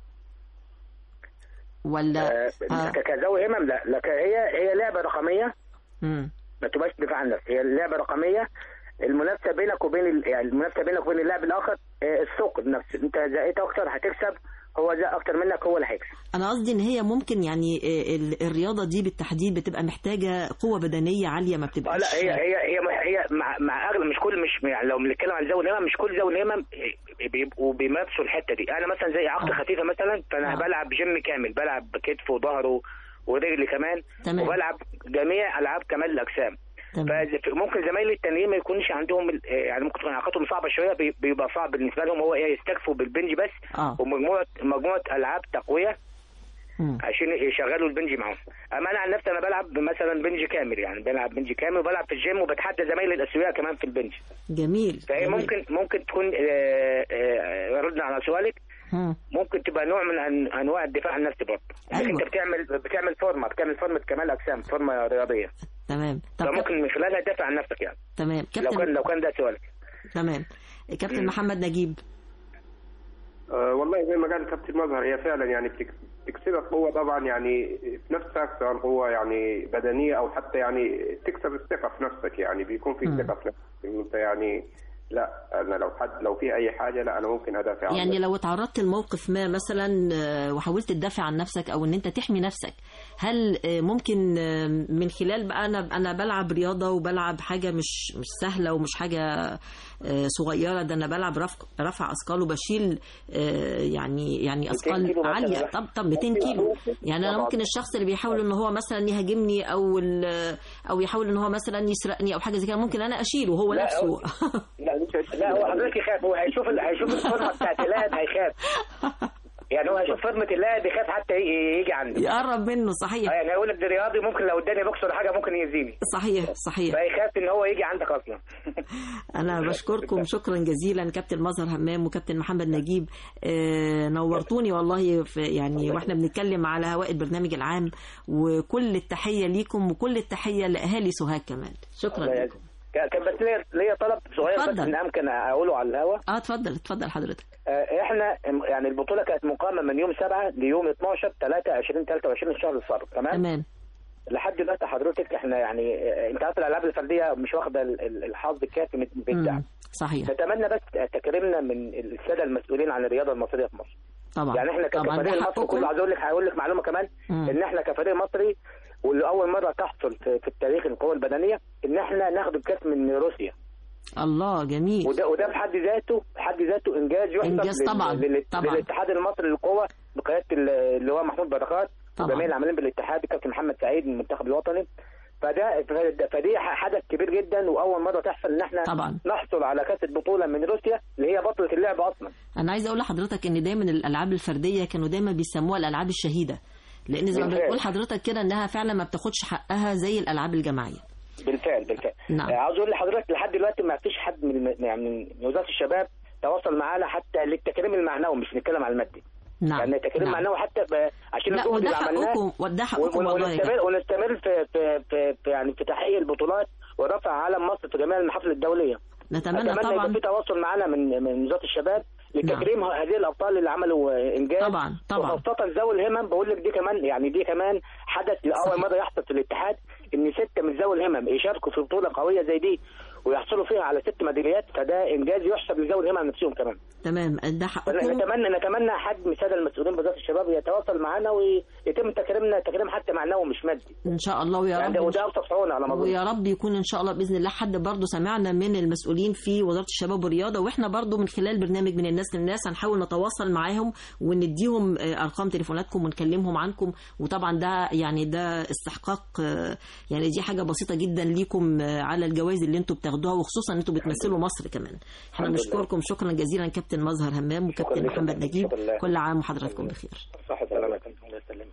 ولا آه. كذوي همم لا لك هي هي لعبه رقميه مم. ما تبقاش دفاع عن النفس هي لعبه رقميه المنافسه بينك وبين ال... يعني المنافسه بينك وبين اللاعب الاخر آه، الثقل نفس انت زقيت اكتر هتكسب هو زق اكتر منك هو اللي هيكسب أنا قصدي إن هي ممكن يعني آه، ال- الرياضة دي بالتحديد بتبقى محتاجة قوة بدنية عالية ما اه بتبقاش لا هي هي هي هي مع مع اغلب مش كل مش يعني لو بنتكلم عن ذوي الهمم مش كل ذوي الهمم بيبقوا بيمارسوا الحته دي انا مثلا زي اعاقتي خفيفه مثلا فانا آه. بلعب جيم كامل بلعب كتف وظهر و- ورجلي كمان تمام. وبلعب جميع العاب كمال الاجسام تمام. فممكن زمايلي التانيين ما يكونش عندهم ال- يعني ممكن تكون علاقتهم صعبه شويه بي- بيبقى صعب بالنسبه لهم هو ايه يستكفوا بالبنج بس آه. ومجموعه مجموعه العاب تقويه مم. عشان يشغلوا البنج معاهم اما انا عن نفسي انا بلعب مثلا بنج كامل يعني بلعب بنج كامل وبلعب في الجيم وبتحدى زمايلي الاسوياء كمان في البنج جميل فهي جميل. ممكن ممكن تكون آه، آه، ردنا على سؤالك مم. ممكن تبقى نوع من أن- انواع الدفاع عن النفس برضه أيوة. أيوة. انت بتعمل بتعمل فورمه بتعمل فورمه كمال اجسام فورمه رياضيه تمام طب كاب- فممكن من خلالها تدافع عن نفسك يعني تمام لو كان كابتن لو كان ده سؤالك تمام كابتن محمد نجيب أه والله زي ما قال الكابتن مظهر هي فعلا يعني بتك- بتكسبك قوة طبعا يعني في نفسك سواء قوة يعني بدنية أو حتى يعني تكسب الثقة في نفسك يعني بيكون في ثقة في نفسك إنه أنت يعني لا أنا لو حد لو في أي حاجة لا أنا ممكن أدافع عن يعني نفسي. لو اتعرضت لموقف ما مثلا آه، وحاولت تدافع عن نفسك او ان انت تحمي نفسك هل آه، ممكن آه، من خلال بقى انا انا بلعب رياضه وبلعب حاجه مش مش سهله ومش حاجه آه، صغيره ده انا بلعب رفع رفع اثقال وبشيل آه، يعني يعني 200 اثقال كيلو مثلاً. عاليه طب طب 200 كيلو يعني انا طبعاً. ممكن الشخص اللي بيحاول ان هو مثلا يهاجمني او ال- او يحاول ان هو مثلا يسرقني او حاجه زي كده ممكن انا اشيله هو لا، نفسه لا مش لا هو حضرتك يخاف هو هيشوف ال- هيشوف الفورمه بتاعت اللاعب هيخاف يعني هو هيشوف فورمه اللاعب يخاف حتى ي- يجي عنده يقرب منه صحيح يعني هيقول لك ده رياضي ممكن لو اداني بوكس ولا حاجه ممكن يأذيني صحيح صحيح فيخاف ان هو يجي عندك اصلا انا بشكركم شكرا جزيلا كابتن مظهر همام وكابتن محمد نجيب آه، نورتوني والله في يعني واحنا بنتكلم على هواء البرنامج العام وكل التحيه ليكم وكل التحيه لاهالي سوهاج كمان شكرا الله لكم كان كان بس ليا ليا طلب صغير بس اتفضل. ان امكن اقوله على الهوا اه اتفضل اتفضل حضرتك آه، احنا يعني البطوله كانت مقامه من يوم 7 ليوم 12 3 20 23 شهر الصرف تمام تمام لحد دلوقتي حضرتك احنا يعني آه، انت عارف الالعاب الفرديه مش واخده ال- ال- الحظ الكافي من- بالدعم مم. صحيح نتمنى بس تكريمنا من الساده المسؤولين عن الرياضه المصريه في مصر طبعا يعني احنا طبعا كفريق ده مصر حقكم كله عايز اقول لك هقول لك معلومه كمان مم. ان احنا كفريق مصري ولاول مره تحصل في, في التاريخ القوه البدنيه ان احنا ناخد الكاس من روسيا الله جميل وده وده بحد ذاته بحد ذاته انجاز يحسب إنجاز لل- طبعاً، لل- طبعاً. للاتحاد المصري للقوه بقياده ال- اللي هو محمود بركات طبعاً. وجميع العاملين بالاتحاد الكابتن محمد سعيد من المنتخب الوطني فده فدي حدث كبير جدا واول مره تحصل ان احنا طبعاً. نحصل على كاس البطوله من روسيا اللي هي بطله اللعبه اصلا انا عايزه اقول لحضرتك ان دايما الالعاب الفرديه كانوا دايما بيسموها الالعاب الشهيده لان زي ما بالفعل. بتقول حضرتك كده انها فعلا ما بتاخدش حقها زي الالعاب الجماعيه بالفعل بالفعل نعم. آه، عاوز اقول لحضرتك لحد دلوقتي ما فيش حد من الم- يعني من وزاره الشباب تواصل معانا حتى للتكريم المعنوي مش نتكلم على المادي نعم يعني التكريم نعم. المعنوي حتى ب... عشان لا الجهد وده اللي عملناه حقكم وده حقكم ون- والله يا ونستمر كابتن. ونستمر في في في, في يعني في تحقيق البطولات ورفع علم مصر في جميع المحافل الدوليه نتمنى اتمنى طبعا يبقى في تواصل معانا من من وزاره الشباب لتكريم هذه الابطال اللي عملوا آه، انجاز طبعا طبعا وخاصة ذوي الهمم بقول لك دي كمان يعني دي كمان حدث لأول صحيح. مرة يحصل في الاتحاد إن ستة من ذوي الهمم يشاركوا في بطولة قوية زي دي ويحصلوا فيها على ست ميداليات فده إنجاز يحسب لذوي الهمم نفسهم كمان تمام ده حقكم نتمنى نتمنى حد من السادة المسؤولين بوزارة الشباب يتواصل معنا ويتم تكريمنا تكريم حتى معنوي مش مادي ان شاء الله ويا يعني رب وده أبسط حقوقنا على ما أظن ويا رب يكون ان شاء الله باذن الله حد برضه سمعنا من المسؤولين في وزاره الشباب والرياضه واحنا برضه من خلال برنامج من الناس للناس هنحاول نتواصل معاهم ونديهم آه، ارقام تليفوناتكم ونكلمهم عنكم وطبعا ده يعني ده استحقاق آه، يعني دي حاجه بسيطه جدا ليكم آه، على الجوائز اللي انتم بتاخدوها وخصوصا ان انتم بتمثلوا مصر كمان احنا الحمد لله. نشكركم شكرا جزيلا كابتن مظهر همام وكابتن شكراً لك. محمد نجيب شكراً لله. كل عام وحضراتكم بخير صح سلامة الله يسلمك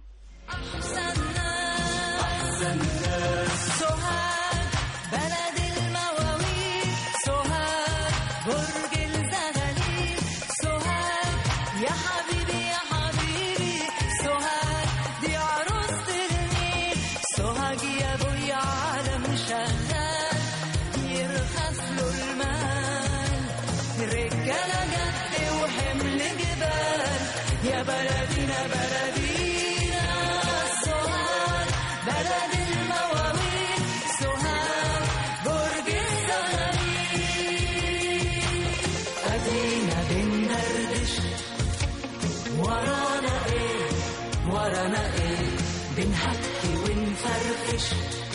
سوهاج بلد المواويل سوهاج برج الزغاليل سوهاج يا حبيبي يا حبيبي سوهاج دي عروسة النيل سوهاج يا ابويا عالم شغال يرخص له المال رجالة جد وحمل جبال يا بلدينا بلدينا سوهاج بلد المواويل سوهاج برج الزغاليل ادينا بندردش ورانا ايه ورانا ايه بنحكي ونفرفش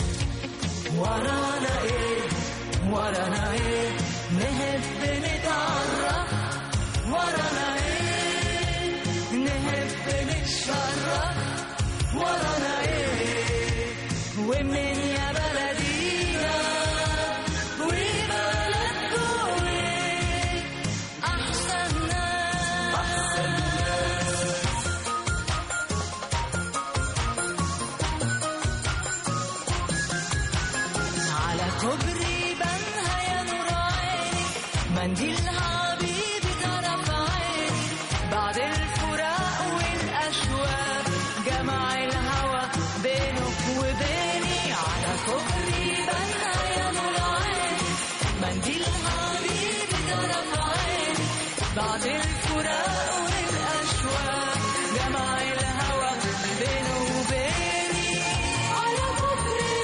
ورانا ايه ورانا ايه نحب نتعرف ورانا ايه نحب نتشرف ورانا ايه ومن يا بلدينا وبلدكم ايه احسن ناس احسن على كوبري بنها يا نور عيني منديل حبيبي طرف عيني بعد الفراق والأشواق جمع الهوى بينك وبيني على كوبري بنها يا نور عيني منديل حبيبي طرف عيني بعد الفراق والأشواق جمع الهوى بينه وبيني على كوبري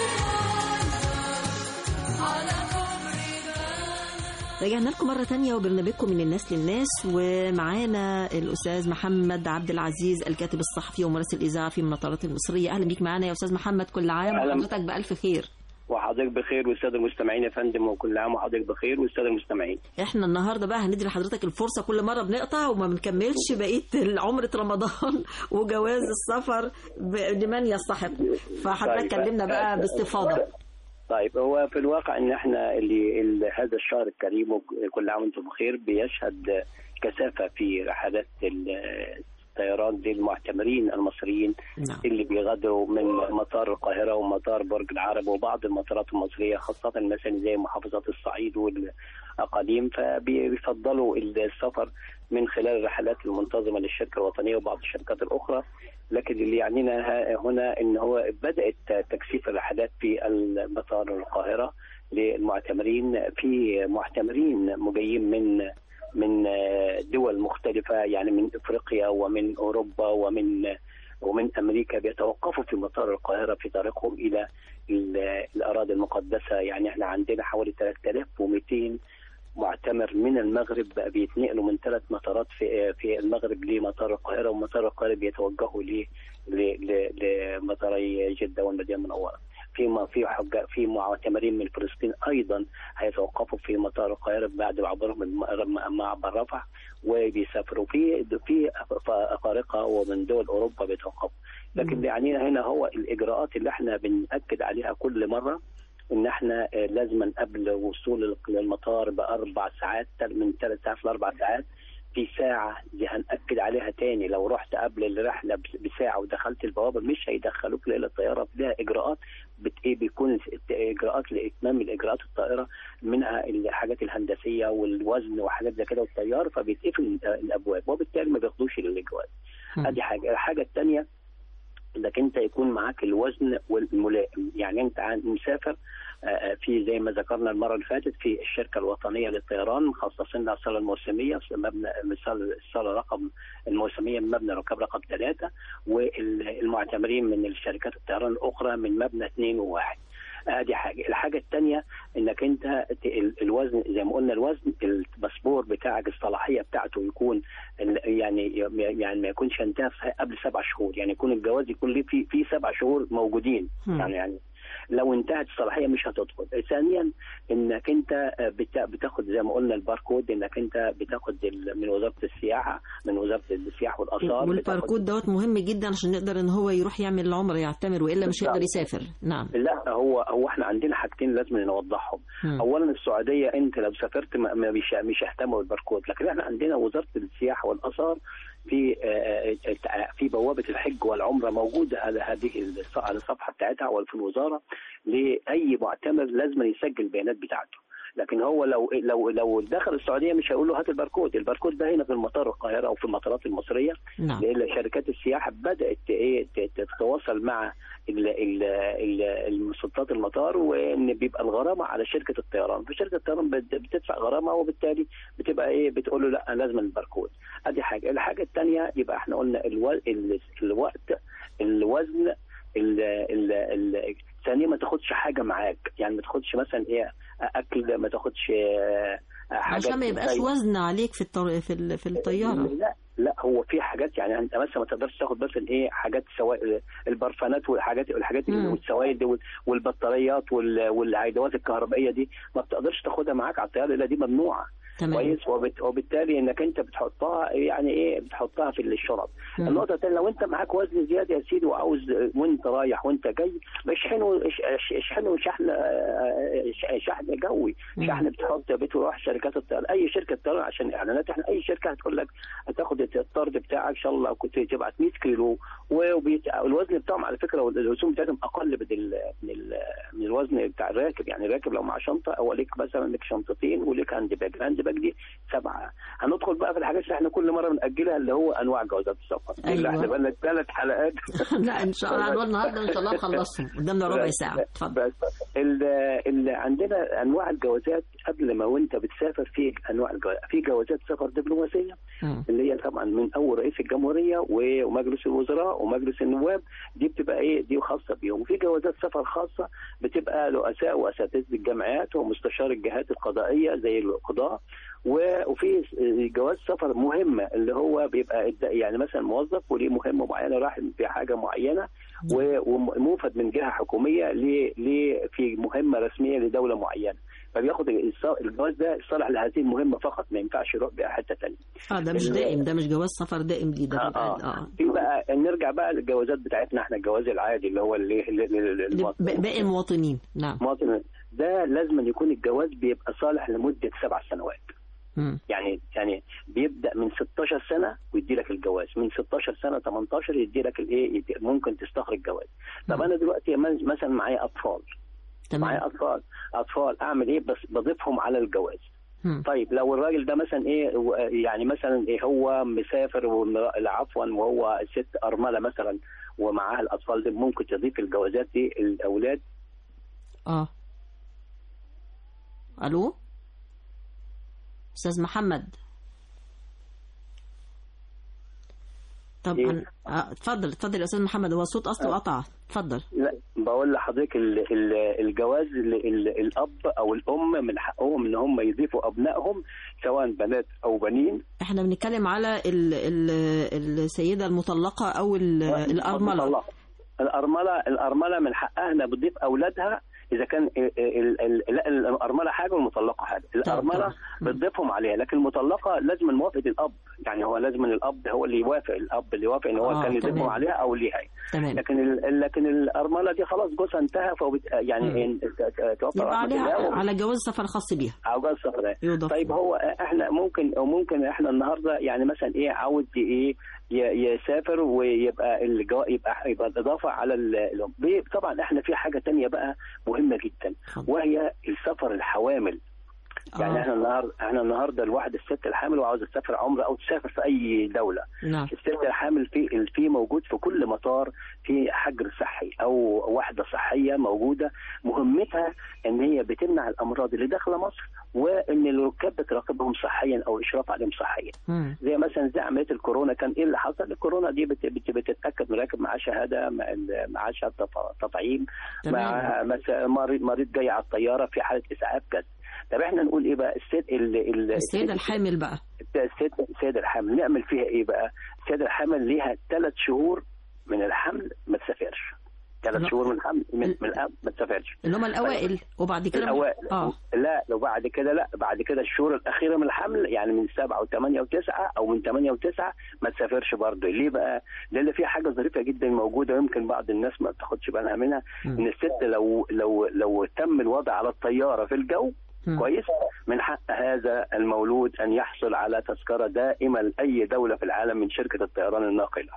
على كوبري رجعنا لكم مرة تانية وبرنامجكم من الناس للناس ومعانا الأستاذ محمد عبد العزيز الكاتب الصحفي ومراسل الإذاعة في المناطرات المصرية أهلا بيك معانا يا أستاذ محمد كل عام أهلا. وحضرتك بألف خير وحضرتك بخير والساده المستمعين يا فندم وكل عام وحضرتك بخير والساده المستمعين احنا النهارده بقى هندي لحضرتك الفرصه كل مره بنقطع وما بنكملش بقيه عمره رمضان وجواز السفر ب- لمن يستحق فحضرتك طيب. كلمنا بقى باستفاضه طيب هو في الواقع ان احنا اللي ال- هذا الشهر الكريم وكل عام وانتم بخير بيشهد كثافه في رحلات ال- الطيران للمعتمرين المصريين نعم. اللي بيغادروا من مطار القاهره ومطار برج العرب وبعض المطارات المصريه خاصه مثلا زي محافظات الصعيد والاقاليم فبيفضلوا السفر من خلال الرحلات المنتظمه للشركه الوطنيه وبعض الشركات الاخرى لكن اللي يعنينا ه- هنا ان هو بدات تكثيف الرحلات في المطار القاهره للمعتمرين في معتمرين مجايين من من آه، دول مختلفة يعني من افريقيا ومن اوروبا ومن ومن امريكا بيتوقفوا في مطار القاهرة في طريقهم الى ال- الاراضي المقدسة يعني احنا عندنا حوالي 3200 معتمر من المغرب بقى بيتنقلوا من ثلاث مطارات في في المغرب لمطار القاهره ومطار القاهره بيتوجهوا ل ل- ل- لمطاري جده والمدينه المنوره. في ما في حج في معتمرين من فلسطين ايضا هيتوقفوا في مطار القاهره بعد عبورهم الم- معبر رفح وبيسافروا في في افارقه ومن دول اوروبا بيتوقفوا لكن اللي يعنينا هنا هو الاجراءات اللي احنا بناكد عليها كل مره ان احنا آه، لازما قبل وصول للمطار باربع ساعات من ثلاث ساعات لاربع ساعات في ساعة دي هنأكد عليها تاني لو رحت قبل الرحلة بس- بساعة ودخلت البوابة مش هيدخلوك لإلى الطيارة لها إجراءات بت إيه بيكون إجراءات لإتمام الإجراءات الطائرة منها الحاجات الهندسية والوزن وحاجات زي كده والطيار فبيتقفل الأبواب وبالتالي ما بياخدوش الجواز ادي حاجة الحاجة الثانية انك انت يكون معاك الوزن والملائم يعني انت عن- مسافر آه، آه، في زي ما ذكرنا المره اللي فاتت في الشركه الوطنيه للطيران مخصصين لها الصاله الموسميه في مبنى الصاله الصالة رقم الموسميه من مبنى ركاب رقم ثلاثه والمعتمرين من الشركات الطيران الاخرى من مبنى اثنين وواحد ادي حاجه الحاجه الثانيه انك انت ت- ال- الوزن زي ما قلنا الوزن الباسبور بتاعك الصلاحيه بتاعته يكون ال- يعني يعني ما يكونش انتهى في- قبل سبع شهور يعني يكون الجواز يكون ليه في في سبع شهور موجودين مم. يعني يعني لو انتهت الصلاحيه مش هتدخل ثانيا انك انت بتا- بتاخد زي ما قلنا الباركود انك انت بتاخد ال- من وزاره السياحه من وزاره السياحه والاثار والباركود دوت مهم جدا عشان يقدر ان هو يروح يعمل العمره يعتمر والا مش هيقدر يسافر نعم لا هو هو احنا عندنا حاجتين لازم نوضحهم مم. اولا السعوديه انت لو سافرت ما ما مش مش هيهتموا بالباركود لكن احنا عندنا وزاره السياحه والاثار في آه، آه، في بوابه الحج والعمره موجوده على هذه الص- على الصفحه بتاعتها او في الوزاره لاي معتمر لازم يسجل البيانات بتاعته لكن هو لو لو لو دخل السعوديه مش هيقول له هات الباركود، الباركود ده هنا في المطار القاهره او في المطارات المصريه نعم. لان شركات السياحه بدات ايه ت- تتواصل مع ال- ال- ال- المسلطات المطار وان بيبقى الغرامه على شركه الطيران، فشركه الطيران بت- بتدفع غرامه وبالتالي بتبقى ايه بتقول له لا لازم الباركود. ادي حاجه، الحاجه الثانيه يبقى احنا قلنا الو... ال- الوقت الوزن ال... ال... ال... ثانيا ما تاخدش حاجه معاك، يعني ما تاخدش مثلا ايه اكل ما تاخدش آه، حاجه عشان ما يبقاش زي- وزن عليك في الطر... في ال- في الطياره لا لا هو في حاجات يعني انت مثلا ما تقدرش تاخد مثلا ايه حاجات سوائل البرفانات والحاجات الحاجات مم. والسوائل دي وال- والبطاريات وال- والعدوات الكهربائيه دي ما بتقدرش تاخدها معاك على الطياره لان دي ممنوعه تمام. كويس وبت- وبالتالي انك انت بتحطها يعني ايه بتحطها في الشرط مم. النقطه الثانيه لو انت معاك وزن زياده يا سيدي وعاوز وانت رايح وانت جاي اشحنه اش- اش- اشحنه شحن آه، ش- شحن جوي مم. شحن بتحط بتروح شركات الطيران اي شركه طيران عشان اعلانات احنا اي شركه هتقول لك هتاخد الطرد بتاعك ان شاء الله كنت تبعت 100 كيلو وبيت- والوزن بتاعهم على فكره والرسوم بتاعتهم اقل من ال من ال من الوزن بتاع الراكب يعني الراكب لو مع شنطه هو ليك مثلا لك شنطتين وليك هاند باج الهاند باج دي سبعه هندخل بقى في الحاجات اللي احنا كل مره بناجلها اللي هو انواع جوازات السفر اللي أيوة. احنا بقى لنا ثلاث حلقات لا ان شاء الله هنقعد النهارده ان شاء الله نخلصهم قدامنا ربع ساعه اتفضل بس ال- ال- عندنا انواع الجوازات قبل ما وانت بتسافر في انواع الجوازات في جوازات سفر دبلوماسيه مم. اللي هي طبعا من اول رئيس الجمهوريه و- ومجلس الوزراء ومجلس النواب دي بتبقى ايه دي خاصه بيهم وفي جوازات سفر خاصه بتبقى رؤساء واساتذه الجامعات ومستشار الجهات القضائيه زي القضاه و- وفي جواز سفر مهمه اللي هو بيبقى الد- يعني مثلا موظف وليه مهمه معينه راح في حاجه معينه و- وموفد من جهه حكوميه ل- ل- في مهمه رسميه لدوله معينه فبياخد الص- الجواز ده صالح لهذه المهمه فقط ما ينفعش يروح بيها حته ثانيه اه ده مش ال- دائم ده مش جواز سفر دائم ليه ده آه, بيبقى- اه في بقى نرجع بقى للجوازات بتاعتنا احنا الجواز العادي اللي هو اللي, اللي, اللي ل- ب- باقي المواطنين نعم المواطن ده لازم يكون الجواز بيبقى صالح لمده سبع سنوات مم. يعني يعني بيبدا من 16 سنه ويدي لك الجواز من 16 سنه 18 يدي لك الايه يدي- ممكن تستخرج جواز طب انا دلوقتي من- مثلا معايا اطفال تمام. معايا اطفال اطفال اعمل ايه بس بضيفهم على الجواز مم. طيب لو الراجل ده مثلا ايه و- يعني مثلا ايه هو مسافر وم- عفوا وهو ست ارمله مثلا ومعاها الاطفال دي ممكن تضيف الجوازات دي الاولاد اه الو استاذ محمد طبعا آه، اتفضل اتفضل يا استاذ محمد هو الصوت اصله قطع اتفضل لا بقول لحضرتك ال- ال- الجواز ال- ال- الاب او الام من حقهم ان هم يضيفوا ابنائهم سواء بنات او بنين احنا بنتكلم على ال ال السيده المطلقه او ال- الارمله المطلقة. الارمله الارمله من حقها انها بتضيف اولادها اذا كان ال- ال- ال- لا الارمله حاجه والمطلقه حاجه الارمله بتضيفهم عليها لكن المطلقه لازم موافقه الاب يعني هو لازم الاب هو اللي يوافق الاب اللي يوافق ان هو آه، كان يضيفهم تمام. عليها او ليها تمام لكن ال- لكن الارمله دي خلاص جوزها انتهى فبت يعني إن- ت- توفى يبقى رحمة عليها الله على جواز سفر خاص بيها او جواز سفر يضاف طيب هو احنا ممكن او ممكن احنا النهارده يعني مثلا ايه عاوز ايه ي- يسافر ويبقى الجو يبقى يبقى الاضافه على ال- الام بي- طبعا احنا في حاجه تانية بقى مهمه جدا وهي السفر الحوامل يعني آه. احنا النهارده احنا النهارده الواحد الست الحامل وعاوزه تسافر عمره او تسافر في اي دوله نعم الست الحامل في في موجود في كل مطار في حجر صحي او وحده صحيه موجوده مهمتها ان هي بتمنع الامراض اللي داخله مصر وان الركاب بتراقبهم صحيا او اشراف عليهم صحيا مم. زي مثلا زي عمليه الكورونا كان ايه اللي حصل؟ الكورونا دي بت- بت- بتتاكد من راكب معاه شهاده مع ال- معاه شهاده تط- تطعيم مع مس- مريض مريض جاي على الطياره في حاله اسعاف كذا طب احنا نقول ايه بقى الست ال- ال- السيده الحامل بقى السيدة السيدة الحامل نعمل فيها ايه بقى؟ السيدة الحامل ليها ثلاث شهور من الحمل ما تسافرش ثلاث لا. شهور من الحمل من, من الأب ما تسافرش اللي هم الاوائل وبعد كده الأوائل اه لا لو بعد كده لا بعد كده الشهور الأخيرة من الحمل يعني من سبعة وثمانية وتسعة أو من ثمانية وتسعة ما تسافرش برضه ليه بقى؟ لأن في حاجة ظريفة جدا موجودة ويمكن بعض الناس ما بتاخدش بالها منها إن الست لو لو لو تم الوضع على الطيارة في الجو كويس من حق هذا المولود ان يحصل على تذكره دائمه لاي دوله في العالم من شركه الطيران الناقله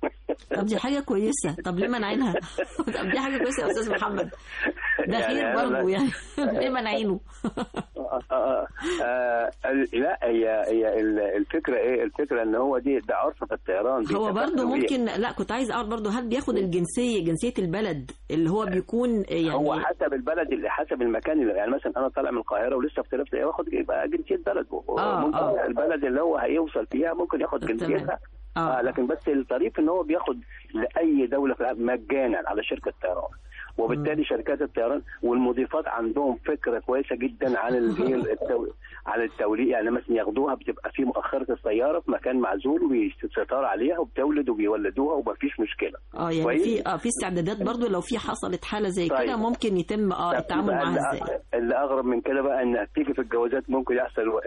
طب دي حاجه كويسه طب ليه منعينها طب دي حاجه كويسه يا استاذ محمد ده يعني خير أنا- برضه يعني ليه منعينه آه، آه، آه، لا هي هي ال- الفكره ايه الفكره ان هو دي ده عرف في الطيران هو برضه بيتفقوا بيه. ممكن لا كنت عايز اعرف برضه هل بياخد الجنسيه جنسيه البلد اللي هو بيكون يعني هو حسب البلد اللي حسب المكان اللي يعني مثلا انا طالع من القاهره ولسه في طريق واخد يبقى جنسيه بلده آه، ممكن آه. البلد اللي هو هيوصل فيها ممكن ياخد تمام. جنسيتها آه. لكن بس الطريف ان هو بياخد لاي دوله في العالم مجانا على شركه طيران وبالتالي شركات الطيران والمضيفات عندهم فكره كويسه جدا عن الايه التو... عن التوليد يعني مثلا ياخدوها بتبقى في مؤخره السياره في مكان معزول وبيستطار عليها وبتولد وبيولدوها ومفيش مشكله اه يعني كويس؟ في اه في استعدادات برضه لو في حصلت حاله زي طيب. كده ممكن يتم اه طب التعامل بقى معاها اللي- ازاي اللي اغرب من كده بقى ان تيجي في الجوازات ممكن يحصل الوقت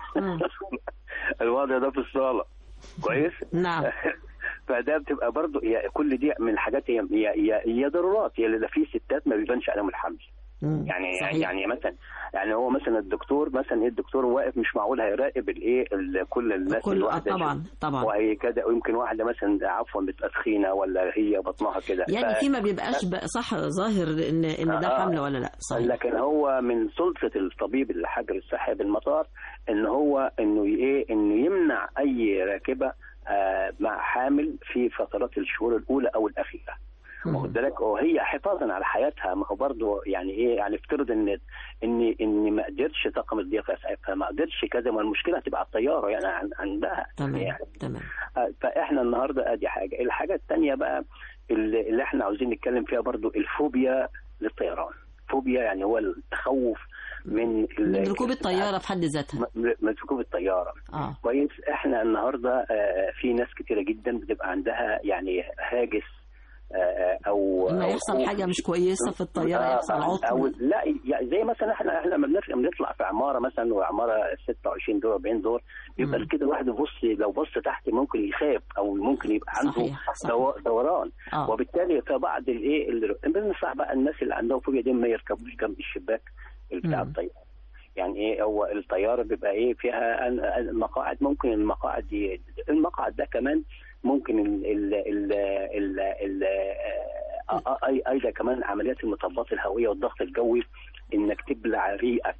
الوضع ده في الصاله كويس نعم فده بتبقى برضو هي كل دي من الحاجات هي هي هي, هي ضرورات هي اللي في ستات ما بيبانش عليهم الحمل يعني صحيح. يعني مثلا يعني هو مثلا الدكتور مثلا ايه الدكتور واقف مش معقول هيراقب الايه ال- كل الناس كل- آه، الواحدة طبعا، طبعا. وهي كده ويمكن واحده مثلا عفوا بتبقى تخينه ولا هي بطنها كده يعني ف- في ما بيبقاش بقى صح ظاهر ان ان ده آه. حمل ولا لا صحيح لكن هو من سلطه الطبيب الحجر الصحي بالمطار ان هو انه ايه انه يمنع اي راكبه آه، مع حامل في فترات الشهور الاولى او الاخيره واخد بالك وهي حفاظا على حياتها ما هو برضه يعني ايه يعني افترض ان ان ان ما قدرتش طاقم الضيافه اسعافها ما قدرتش كذا ما المشكله هتبقى على الطياره يعني عن- عندها تمام يعني تمام آه، فاحنا النهارده ادي حاجه الحاجه الثانيه بقى اللي, اللي احنا عاوزين نتكلم فيها برضو الفوبيا للطيران فوبيا يعني هو التخوف من ال- من ركوب الطياره في حد ذاتها م- من ركوب الطياره اه كويس احنا النهارده آه، في ناس كتيره جدا بتبقى عندها يعني هاجس آه، او لما أو يحصل خوف. حاجه مش كويسه في الطياره آه، يحصل أو عطل لا يعني زي مثلا احنا احنا لما بنطلع بنطلع في عماره مثلا وعماره 26 دور 40 دور بيبقى كده الواحد يبص لو بص تحت ممكن يخاف او ممكن يبقى عنده صحيح، صحيح. دو- دوران آه. وبالتالي فبعض الايه اللي- بننصح بقى الناس اللي عندهم فوبيا دي ما يركبوش جنب الشباك بتاع الطياره يعني ايه هو الطياره بيبقى ايه فيها ال- ال- المقاعد ممكن المقاعد دي المقعد ده كمان ممكن ال ال ال ال ال آه، آه، أي- ايضا كمان عمليات المطبات الهويه والضغط الجوي انك تبلع ريقك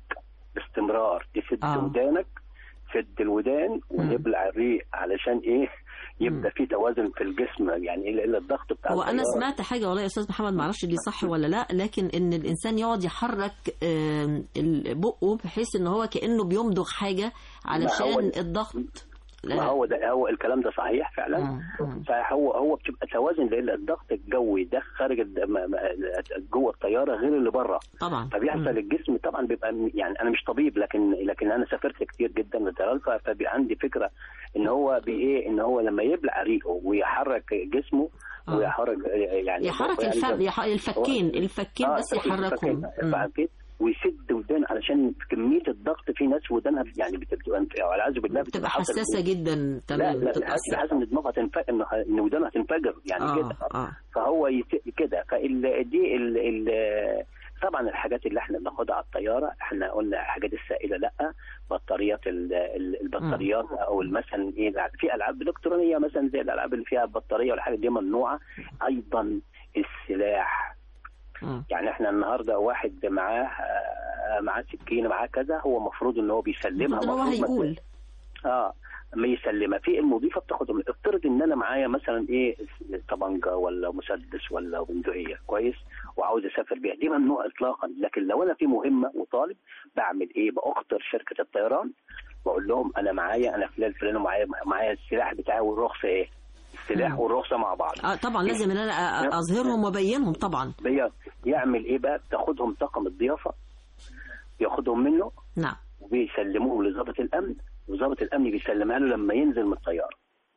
باستمرار تسد آه. ودانك سد الودان ونبلع الريق علشان ايه يبدا في توازن في الجسم يعني الا إلا الضغط بتاع هو انا الطيارة. سمعت حاجه والله يا استاذ محمد معرفش دي صح ولا لا لكن ان الانسان يقعد يحرك آم، ال- بقه بحيث ان هو كانه بيمضغ حاجه علشان الضغط ما هو ده هو الكلام ده صحيح فعلا فهو هو بتبقى توازن لان الضغط الجوي ده خارج الد- ما- ما- جوه الطياره غير اللي بره طبعا فبيحصل الجسم طبعا بيبقى م- يعني انا مش طبيب لكن لكن انا سافرت كتير جدا للطيران ف- فبيبقى عندي فكره ان هو بايه ان هو لما يبلع ريقه ويحرك جسمه ويحرك يعني يحرك يعني الفم يح- الفكين الفكين آه، بس الفكين- يحركهم الفكين. فكين ويسد ودان علشان كميه الضغط في ناس ودانها يعني بتبقى والعياذ بالله بتبقى حصل- حساسه جدا لا تمام لا بتتاثر حاسس ان دماغها تنفجر ان إن ودانها تنفجر يعني آه، كده آه. فهو يت... كده فال دي ال... ال... طبعا الحاجات اللي احنا بناخدها على الطياره احنا قلنا الحاجات السائله لا بطاريات ال... ال- البطاريات او مثلا ايه في العاب الكترونيه مثلا زي الالعاب اللي فيها بطاريه والحاجات دي ممنوعه ايضا السلاح يعني احنا النهارده واحد معاه آه، معاه سكينه معاه كذا هو المفروض ان هو بيسلمها المفروض إن هو مفروض ما- هيقول. اه ما يسلمها في المضيفه بتاخد افترض ان انا معايا مثلا ايه طبنجه ولا مسدس ولا بندقيه كويس وعاوز اسافر بيها دي ممنوع اطلاقا لكن لو انا في مهمه وطالب بعمل ايه باخطر شركه الطيران بقول لهم انا معايا انا فلان فلان ومعايا معايا السلاح بتاعي والرخصه ايه السلاح مم. والرخصه مع بعض اه طبعا لازم ان انا أ- اظهرهم وابينهم طبعا بي- يعمل ايه بقى تاخدهم طاقم الضيافه ياخدهم منه نعم وبيسلموهم لضابط الامن وضابط الامن بيسلمها له لما ينزل من الطياره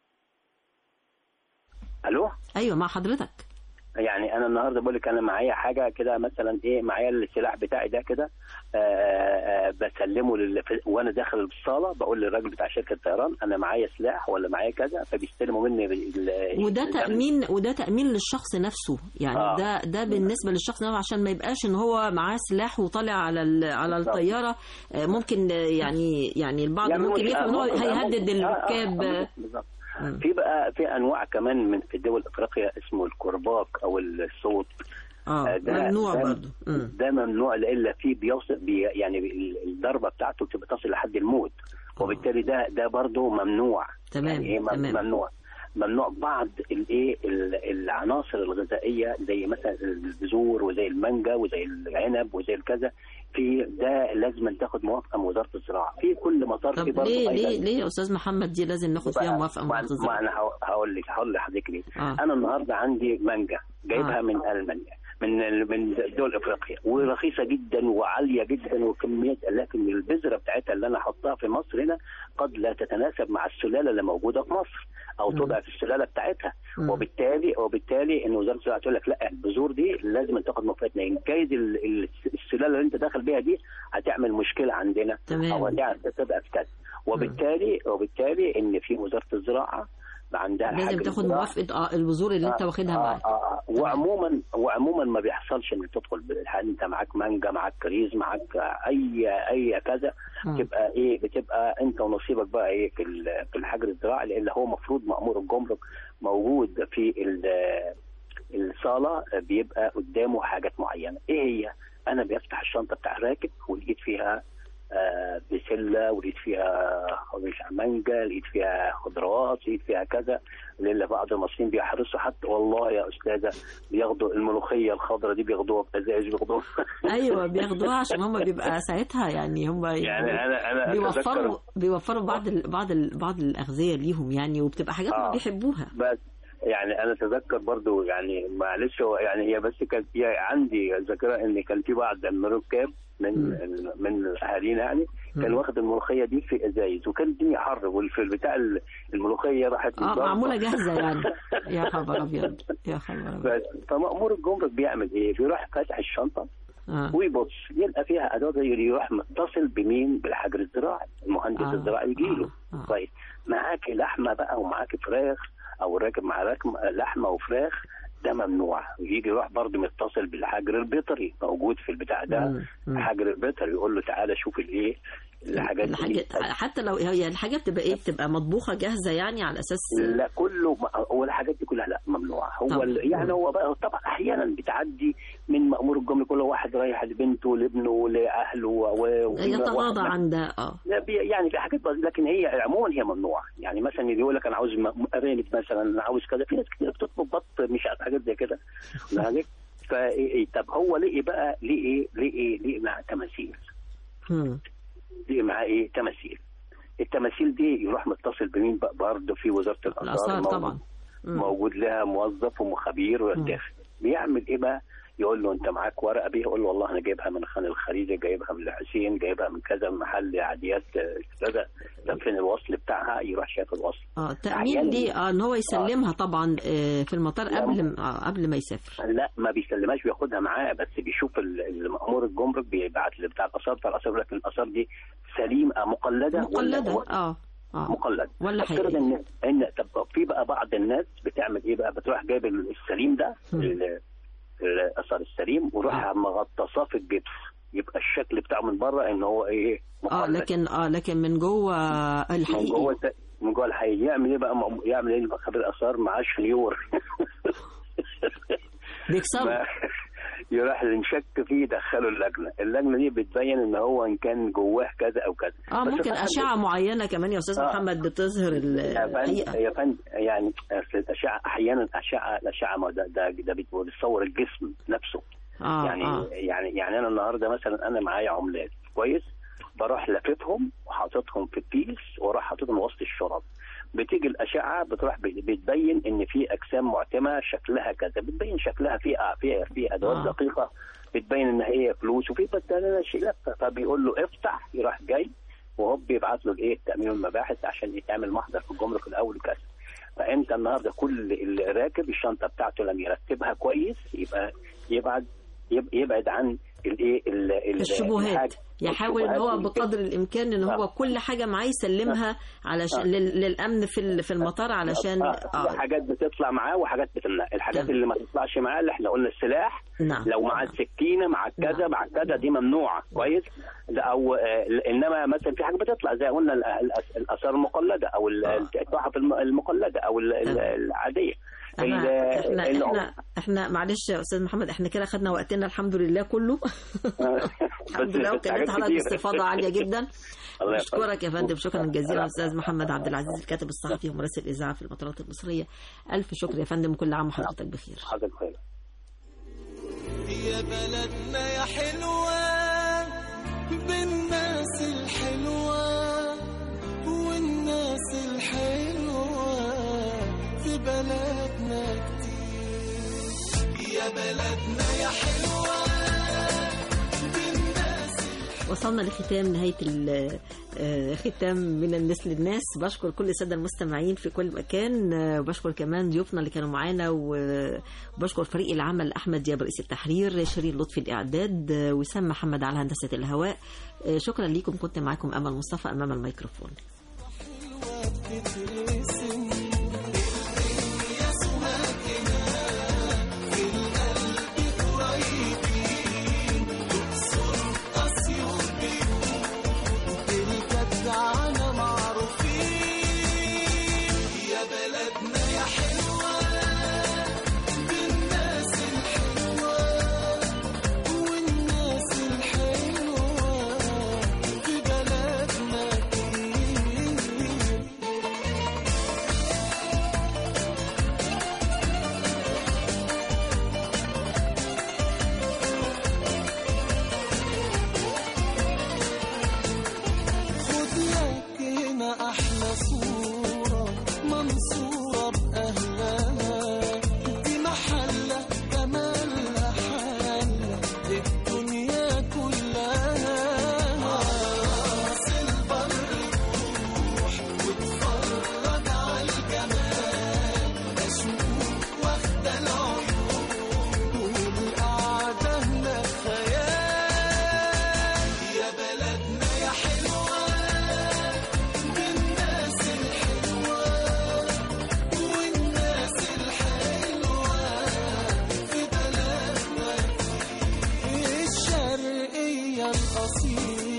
الو ايوه مع حضرتك يعني انا النهارده بقول لك انا معايا حاجه كده مثلا ايه معايا السلاح بتاعي ده كده آه، آه، بسلمه لل... في- وانا داخل الصاله بقول للراجل بتاع شركه الطيران انا معايا سلاح ولا معايا كذا فبيستلموا مني ال... ال- وده الأمن. تامين وده تامين للشخص نفسه يعني آه. ده ده بالنسبه للشخص نفسه عشان ما يبقاش ان هو معاه سلاح وطالع على ال- على بالظبط. الطياره آه، ممكن آه، يعني يعني البعض يعني ممكن مش- يفهم ان هو ممكن- هيهدد ممكن- آه، آه، الركاب آه، آه، بالظبط في بقى في انواع كمان من في دول افريقيا اسمه الكرباج او الصوت اه ممنوع ده برضه مم. ده ممنوع الا فيه بيوصل بي يعني ال- الضربه بتاعته بتبقى تصل لحد الموت وبالتالي ده ده برضه ممنوع تمام، يعني ايه مم- تمام. ممنوع ممنوع بعض الايه ال- العناصر الغذائيه زي مثلا البذور وزي المانجا وزي العنب وزي الكذا في ده لازم تاخد موافقه من وزاره الزراعه في كل مطار في طب برضه ليه أيضاً- ليه ليه يا استاذ محمد دي لازم ناخد فيها بقى- موافقه من ما- وزارة ما الزراعة؟ انا هقول- هقول لك هقول لحضرتك ليه آه. انا النهارده عندي مانجا جايبها آه. من المانيا من ال- من دول افريقيا ورخيصه جدا وعاليه جدا وكميات لكن البذره بتاعتها اللي انا احطها في مصر هنا قد لا تتناسب مع السلاله اللي موجوده في مصر او مم. تضعف السلاله بتاعتها مم. وبالتالي وبالتالي ان وزاره الزراعه تقول لك لا البذور دي لازم تاخد موافقتنا ان جايز ال- ال- السلاله اللي انت داخل بيها دي هتعمل مشكله عندنا تمام. او هتعمل تبقى في كذا وبالتالي وبالتالي ان في وزاره الزراعه عندها لازم الحاج تاخد الزراعة. موافقه اه البذور اللي انت آه، واخدها آه، معاك آه، آه. وعموما وعموما ما بيحصلش انك تدخل بالح- انت معاك مانجا معاك كريز معاك اي اي كذا مم. تبقى ايه بتبقى انت ونصيبك بقى ايه في ال- في الحجر الزراعي لان هو المفروض مامور الجمرك موجود في ال- الصاله بيبقى قدامه حاجات معينه ايه هي؟ انا بيفتح الشنطه بتاع الراكب ولقيت فيها آه، بسله ولقيت فيها مش عارف مانجا لقيت فيها خضروات لقيت فيها كذا لان بعض المصريين بيحرصوا حتى والله يا استاذه بياخدوا الملوخيه الخضراء دي بياخدوها بازايز بياخدوها ايوه بياخدوها عشان هم بيبقى ساعتها يعني هم يعني انا انا بيوفروا أتذكر- بيوفروا بعض ال بعض ال بعض الاغذيه ليهم يعني وبتبقى حاجات هم آه. بيحبوها بس يعني انا اتذكر برضو يعني معلش هو يعني هي بس كانت هي عندي ذاكره ان كان في بعض من الركاب من من اهالينا يعني كان واخد الملوخيه دي في ازايز وكان الدنيا حر والفي بتاع الملوخيه راحت اه مضربة. معموله جاهزه يعني يا خبر ابيض يا خبر ابيض بس فمأمور الجمرك بيعمل ايه؟ بيروح فاتح الشنطه آه. ويبص يلقى فيها ادوات يروح متصل بمين؟ بالحجر الزراعي المهندس آه. الزراعي يجي له آه. طيب معاك لحمه بقى ومعاك فراخ او راكب مع راكب لحمه وفراخ ده ممنوع يجي يروح برضه متصل بالحجر البيطري موجود في البتاع ده مم. مم. الحجر البيطري يقول له تعالى شوف الايه الحاجات دي الحاجات حتى لو هي الحاجه بتبقى ايه بتبقى مطبوخه جاهزه يعني على اساس لا كله هو الحاجات دي كلها لا ممنوعه هو طبعا. ال- يعني هو بقى طبعا احيانا بتعدي من مامور الجمله كل واحد رايح لبنته لابنه لاهله و- و- يتغاضى واحد- عن ده اه لا بي- يعني في حاجات بس لكن هي عموما هي ممنوعه يعني مثلا اللي يقول لك انا عاوز م- ارانب مثلا انا عاوز كذا في ناس كتير بتطلب بط مش عارف حاجات زي كده يعني فا طب هو ليه بقى ليه ايه ليه ايه ليه مع تماثيل مم. ليه مع ايه تماثيل التماثيل دي يروح متصل بمين بقى برضه في وزاره الاثار الاثار موجود- طبعا مم. موجود لها موظف وخبير والداخل بيعمل ايه بقى يقول له انت معاك ورقه بيه يقول له والله انا جايبها من خان الخليجه جايبها من الحسين جايبها من كذا من محل عاديات آه، كذا طب فين الوصل بتاعها يروح شاف الوصل اه تأمين أحياناً- دي اه ان هو يسلمها طبعا آه، في المطار لا. قبل ما- آه، قبل ما يسافر لا ما بيسلمهاش بياخدها معاه بس بيشوف ال- المأمور الجمرك بيبعت ل- بتاع الاثار بتاع الاثار يقول لك الاثار دي سليمه مقلده ولا مقلده اه اه مقلد ولا افترض حقيقي ان ان طب في بقى بعض الناس بتعمل ايه بقى بتروح جايب السليم ده ال- الاثر السليم وروح مغطساه في الجبس يبقى الشكل بتاعه من بره ان هو ايه اه لكن اه لكن من جوه من الحقيقي جوه الت- من جوه الحقيقي يعمل ايه بقى مأم- يعمل ايه خبير اثار معاه شنيور بيكسروا ما- يروح اللي نشك فيه يدخله اللجنه، اللجنه دي بتبين ان هو ان كان جواه كذا او كذا اه بس ممكن طبعاً اشعه معينه كمان يا استاذ آه. محمد بتظهر ال- يا فندم الحقيقه يا فندم يعني أصل الاشعه احيانا اشعه الاشعه ما ده ده, ده بتصور الجسم نفسه اه يعني اه يعني يعني انا النهارده مثلا انا معايا عملات كويس بروح لاففهم وحاططهم في بيس واروح حاططهم وسط الشرب بتيجي الاشعه بتروح بت- بتبين ان في اجسام معتمه شكلها كذا بتبين شكلها في في في ادوات آه. آه. دقيقه بتبين ان هي فلوس وفي بدل شيء لا فبيقول له افتح يروح جاي وهوب بيبعت له الايه تامين المباحث عشان يتعمل محضر في الجمرك الاول كذا فانت النهارده كل اللي راكب الشنطه بتاعته لم يرتبها كويس يبقى يبعد يب- يبعد عن الايه ال- ال- الشبهات الحاجة- يحاول ان هو الشبهات بقدر الامكان ان هو كل حاجه معاه يسلمها علشان آه. لل- للامن في ال- في المطار علشان آه. في اه حاجات بتطلع معاه وحاجات بتمنع الحاجات تمام. اللي ما تطلعش معاه اللي احنا قلنا السلاح نعم لو معاه السكينه مع كذا مع كذا دي ممنوعه كويس ده او آه، انما مثلا في حاجه بتطلع زي قلنا ال- ال- الاثار المقلده او ال- التحف الم- المقلده او ال- ال- تمام. العاديه أنا ال- احنا ال- احنا احنا معلش يا استاذ محمد احنا كده خدنا وقتنا الحمد لله كله الحمد لله بس وكانت حاجات حضرتك كتير. باستفاضه عاليه جدا الله بشكرك يا يخليك. فندم شكرا جزيلا استاذ محمد عبد العزيز الكاتب الصحفي ومراسل الاذاعه في المطارات المصريه الف شكر يا فندم كل عام وحضرتك بخير حضرتك خير يا بلدنا يا حلوة بالناس الحلوة والناس الحلوة في بلدنا كتير يا بلدنا يا حلوة بالناس وصلنا لختام نهاية ال- آه، ختام من الناس للناس بشكر كل السادة المستمعين في كل مكان آه، وبشكر كمان ضيوفنا اللي كانوا معانا و- وبشكر فريق العمل أحمد دياب رئيس التحرير شيرين لطفي الإعداد آه، وسام محمد على هندسة الهواء آه، شكرا لكم كنت معاكم أمل مصطفى أمام الميكروفون بتترسم يا سماكنا في القلب قريبين تقصر أسيوط بيوت بالجدعنة معروفين يا بلدنا يا حلوة بالناس الحلوة والناس الحلوة في بلدنا كتير خد لك هنا احلى صورة منصورة بأهلها دي محلة جمالها حالة الدنيا كلها راس البر روح واتفرج على الجمال مشموم واخدة العيون والقعدة هناك خيال يا بلدنا يا حلوة بالناس الحلوة والناس الحلوة في بلدنا الشرقية الأصيلة